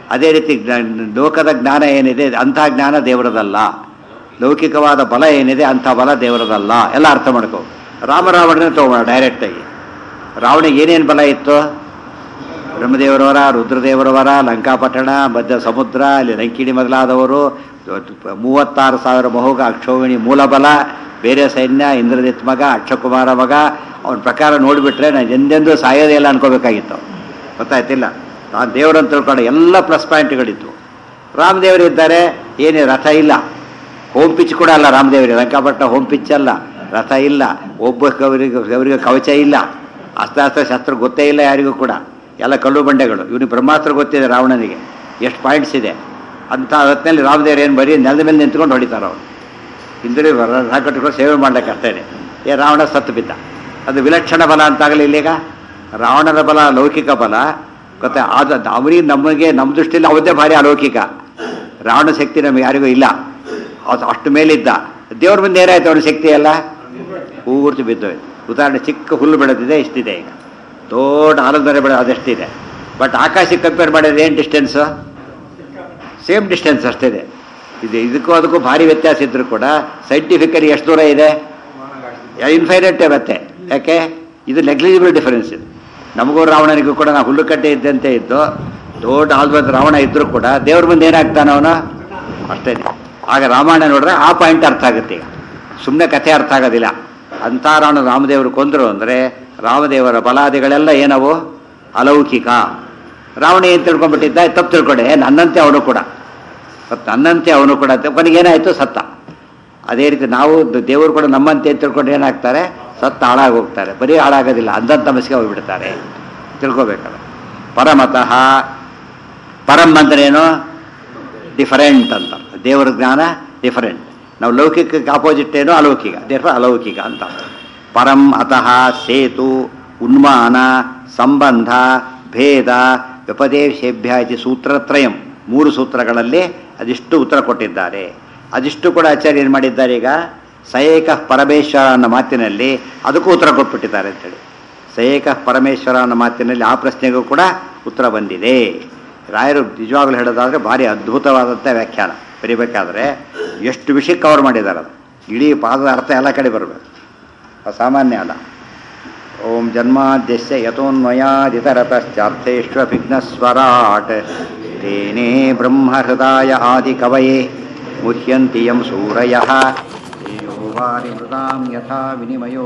ಅದೇ ರೀತಿ ಜ್ಞಾ- ಲೋಕದ ಜ್ಞಾನ ಏನಿದೆ ಅಂತಹ ಜ್ಞಾನ ದೇವರದಲ್ಲ ಲೌಕಿಕವಾದ ಬಲ ಏನಿದೆ ಅಂಥ ಬಲ ದೇವರದಲ್ಲ ಎಲ್ಲ ಅರ್ಥ ಮಾಡ್ಕೋ ರಾಮರಾವಣನೇ ತಗೋಣ ಡೈರೆಕ್ಟಾಗಿ ರಾವಣಿಗೆ ಏನೇನು ಬಲ ಇತ್ತು ಬ್ರಹ್ಮದೇವರವರ ರುದ್ರದೇವರವರ ಲಂಕಾಪಟ್ಟಣ ಮಧ್ಯ ಸಮುದ್ರ ಅಲ್ಲಿ ಲಂಕಿಣಿ ಮೊದಲಾದವರು ಮೂವತ್ತಾರು ಸಾವಿರ ಮಹೋಗ ಅಕ್ಷೋಹಿಣಿ ಮೂಲಬಲ ಬೇರೆ ಸೈನ್ಯ ಇಂದ್ರಜಿತ್ ಮಗ ಅಕ್ಷಕುಮಾರ ಮಗ ಅವನ ಪ್ರಕಾರ ನೋಡಿಬಿಟ್ರೆ ನಾನು ಎಂದೆಂದೂ ಸಾಯೋದೇ ಇಲ್ಲ ಅನ್ಕೋಬೇಕಾಗಿತ್ತು ಗೊತ್ತಾಯ್ತಿಲ್ಲ ನಾನು ದೇವರಂತ ತಿಳ್ಕೊಂಡು ಎಲ್ಲ ಪ್ಲಸ್ ಪಾಯಿಂಟ್ಗಳಿತ್ತು ರಾಮದೇವರಿದ್ದಾರೆ ಏನೇ ರಥ ಇಲ್ಲ ಹೋಮ್ ಪಿಚ್ ಕೂಡ ಅಲ್ಲ ರಾಮದೇವರಿಗೆ ಲಂಕಾಪಟ್ಟಣ ಹೋಮ್ ಪಿಚ್ ಅಲ್ಲ ರಥ ಇಲ್ಲ ಒಬ್ಬ ಅವರಿಗೆ ಅವರಿಗೆ ಕವಚ ಇಲ್ಲ ಅಸ್ತ್ರ ಶಸ್ತ್ರ ಗೊತ್ತೇ ಇಲ್ಲ ಯಾರಿಗೂ ಕೂಡ ಎಲ್ಲ ಕಲ್ಲು ಬಂಡೆಗಳು ಇವನಿಗೆ ಬ್ರಹ್ಮಾಸ್ತ್ರ ಗೊತ್ತಿದೆ ರಾವಣನಿಗೆ ಎಷ್ಟು ಪಾಯಿಂಟ್ಸ್ ಇದೆ ಅಂಥ ಹೊತ್ತಿನಲ್ಲಿ ರಾಮದೇವರು ಏನು ಬರೀ ನೆಲದ ಮೇಲೆ ನಿಂತ್ಕೊಂಡು ಹೊಡಿತಾರೆ ಅವರು ಹಿಂದಿರಿ ಕಟ್ಟಿಕೊಂಡು ಸೇವೆ ಮಾಡ್ಲಿಕ್ಕೆ ಅಷ್ಟೇ ಏ ರಾವಣ ಸತ್ತು ಬಿದ್ದ ಅದು ವಿಲಕ್ಷಣ ಬಲ ಅಂತಾಗಲಿ ಇಲ್ಲೀಗ ರಾವಣನ ಬಲ ಲೌಕಿಕ ಬಲ ಗೊತ್ತಾ ಅದು ಅವನಿಗೆ ನಮಗೆ ನಮ್ಮ ದೃಷ್ಟಿಯಲ್ಲಿ ಅವದೇ ಭಾರಿ ಅಲೌಕಿಕ ರಾವಣ ಶಕ್ತಿ ನಮಗೆ ಯಾರಿಗೂ ಇಲ್ಲ ಅದು ಅಷ್ಟು ಮೇಲಿದ್ದ ದೇವ್ರ ಮುಂದೆ ಏನಾಯ್ತು ಅವನ ಶಕ್ತಿ ಎಲ್ಲ ಪೂರ್ತಿ ಬಿದ್ದೋಯ್ತು ಉದಾಹರಣೆ ಚಿಕ್ಕ ಹುಲ್ಲು ಬೆಳೆದಿದೆ ಇಷ್ಟಿದೆ ಈಗ ದೊಡ್ಡ ಆಲದ ಬೆಳೆ ಅದೆಷ್ಟಿದೆ ಬಟ್ ಆಕಾಶಕ್ಕೆ ಕಂಪೇರ್ ಮಾಡಿದ್ರೆ ಏನು ಡಿಸ್ಟೆನ್ಸು ಸೇಮ್ ಡಿಸ್ಟೆನ್ಸ್ ಅಷ್ಟಿದೆ ಇದು ಇದಕ್ಕೂ ಅದಕ್ಕೂ ಭಾರಿ ವ್ಯತ್ಯಾಸ ಇದ್ರೂ ಕೂಡ ಸೈಂಟಿಫಿಕಲಿ ಎಷ್ಟು ದೂರ ಇದೆ ಇನ್ಫೈನೈಟ್ ಮತ್ತೆ ಯಾಕೆ ಇದು ನೆಗ್ಲಿಜಿಬಲ್ ಡಿಫರೆನ್ಸ್ ಇದು ನಮಗೂ ರಾವಣನಿಗೂ ಕೂಡ ನಾವು ಹುಲ್ಲುಕಟ್ಟೆ ಇದ್ದಂತೆ ಇದ್ದು ದೊಡ್ಡ ಆಲ್ಬದ್ ರಾವಣ ಇದ್ರೂ ಕೂಡ ದೇವ್ರ ಮುಂದೆ ಏನಾಗ್ತಾನ ಅವನು ಅಷ್ಟೇ ಆಗ ರಾಮಾಯಣ ನೋಡ್ರೆ ಆ ಪಾಯಿಂಟ್ ಅರ್ಥ ಆಗುತ್ತೆ ಈಗ ಸುಮ್ಮನೆ ಕಥೆ ಅರ್ಥ ಆಗೋದಿಲ್ಲ ಅಂಥ ರಾವಣ ರಾಮದೇವರು ಕೊಂದರು ಅಂದರೆ ರಾಮದೇವರ ಬಲಾದಿಗಳೆಲ್ಲ ಏನವು ಅಲೌಕಿಕ ರಾವಣ ಏನು ತಿಳ್ಕೊಂಡ್ಬಿಟ್ಟಿದ್ದ ತಪ್ಪು ತಿಳ್ಕೊಂಡೆ ನನ್ನಂತೆ ಅವನು ಕೂಡ ಮತ್ತು ನನ್ನಂತೆ ಅವನು ಕೂಡ ಕೊನೆಗೇನಾಯಿತು ಸತ್ತ ಅದೇ ರೀತಿ ನಾವು ದ- ದೇವರು ಕೂಡ ನಮ್ಮಂತೆ ಅಂತ ತಿಳ್ಕೊಂಡು ಏನಾಗ್ತಾರೆ ಸತ್ತ ಹಾಳಾಗಿ ಹೋಗ್ತಾರೆ ಬರೀ ಹಾಳಾಗೋದಿಲ್ಲ ಅಂದಂತ ತಮಸ್ಗೆ ಹೋಗ್ಬಿಡ್ತಾರೆ ತಿಳ್ಕೊಬೇಕಲ್ಲ ಪರಮತಃ ಪರಂ ಅಂದ್ರೆ ಏನು ಡಿಫರೆಂಟ್ ಅಂತ ದೇವರ ಜ್ಞಾನ ಡಿಫರೆಂಟ್ ನಾವು ಲೌಕಿಕಕ್ಕೆ ಆಪೋಸಿಟ್ ಏನು ಅಲೌಕಿಕ ದೇವ ಅಲೌಕಿಕ ಅಂತ ಪರಂ ಅತಃ ಸೇತು ಉನ್ಮಾನ ಸಂಬಂಧ ಭೇದ ವ್ಯಪದೇಶೇಭ್ಯ ಇತಿ ಸೂತ್ರತ್ರಯಂ ಮೂರು ಸೂತ್ರಗಳಲ್ಲಿ ಅದಿಷ್ಟು ಉತ್ತರ ಕೊಟ್ಟಿದ್ದಾರೆ ಅದಿಷ್ಟು ಕೂಡ ಆಚಾರ್ಯ ಏನು ಮಾಡಿದ್ದಾರೆ ಈಗ ಸಯೇಕ ಪರಮೇಶ್ವರ ಅನ್ನೋ ಮಾತಿನಲ್ಲಿ ಅದಕ್ಕೂ ಉತ್ತರ ಕೊಟ್ಬಿಟ್ಟಿದ್ದಾರೆ ಅಂತೇಳಿ ಸಯೇಕ ಪರಮೇಶ್ವರ ಅನ್ನೋ ಮಾತಿನಲ್ಲಿ ಆ ಪ್ರಶ್ನೆಗೂ ಕೂಡ ಉತ್ತರ ಬಂದಿದೆ ರಾಯರು ನಿಜವಾಗ್ಲೂ ಹೇಳೋದಾದ್ರೆ ಭಾರಿ ಅದ್ಭುತವಾದಂಥ ವ್ಯಾಖ್ಯಾನ ಬರಿಬೇಕಾದ್ರೆ ಎಷ್ಟು ವಿಷಯ ಕವರ್ ಮಾಡಿದ್ದಾರೆ ಅದು ಇಡೀ ಪಾದದ ಅರ್ಥ ಎಲ್ಲ ಕಡೆ ಬರಬೇಕು ಅಸಾಮಾನ್ಯ ಅಲ್ಲ ಓಂ ಜನ್ಮಾದ್ಯಸ್ಯ ಯಥೋನ್ಮಯಾದಿತರತಶ್ಚಾರ್ಥೇಷ್ವಭಿಘ್ನಸ್ವರಾಟ್ ತೇನೇ ಬ್ರಹ್ಮಹೃದಾಯ ಆದಿಕವಯೇ ಮುಹ್ಯಂತಿ ಯಂ ಸೂರಯಃ ತೇಜೋ ವಾರಿ ಮೃದಾಂ ಯಥಾ ವಿನಿಮಯೋ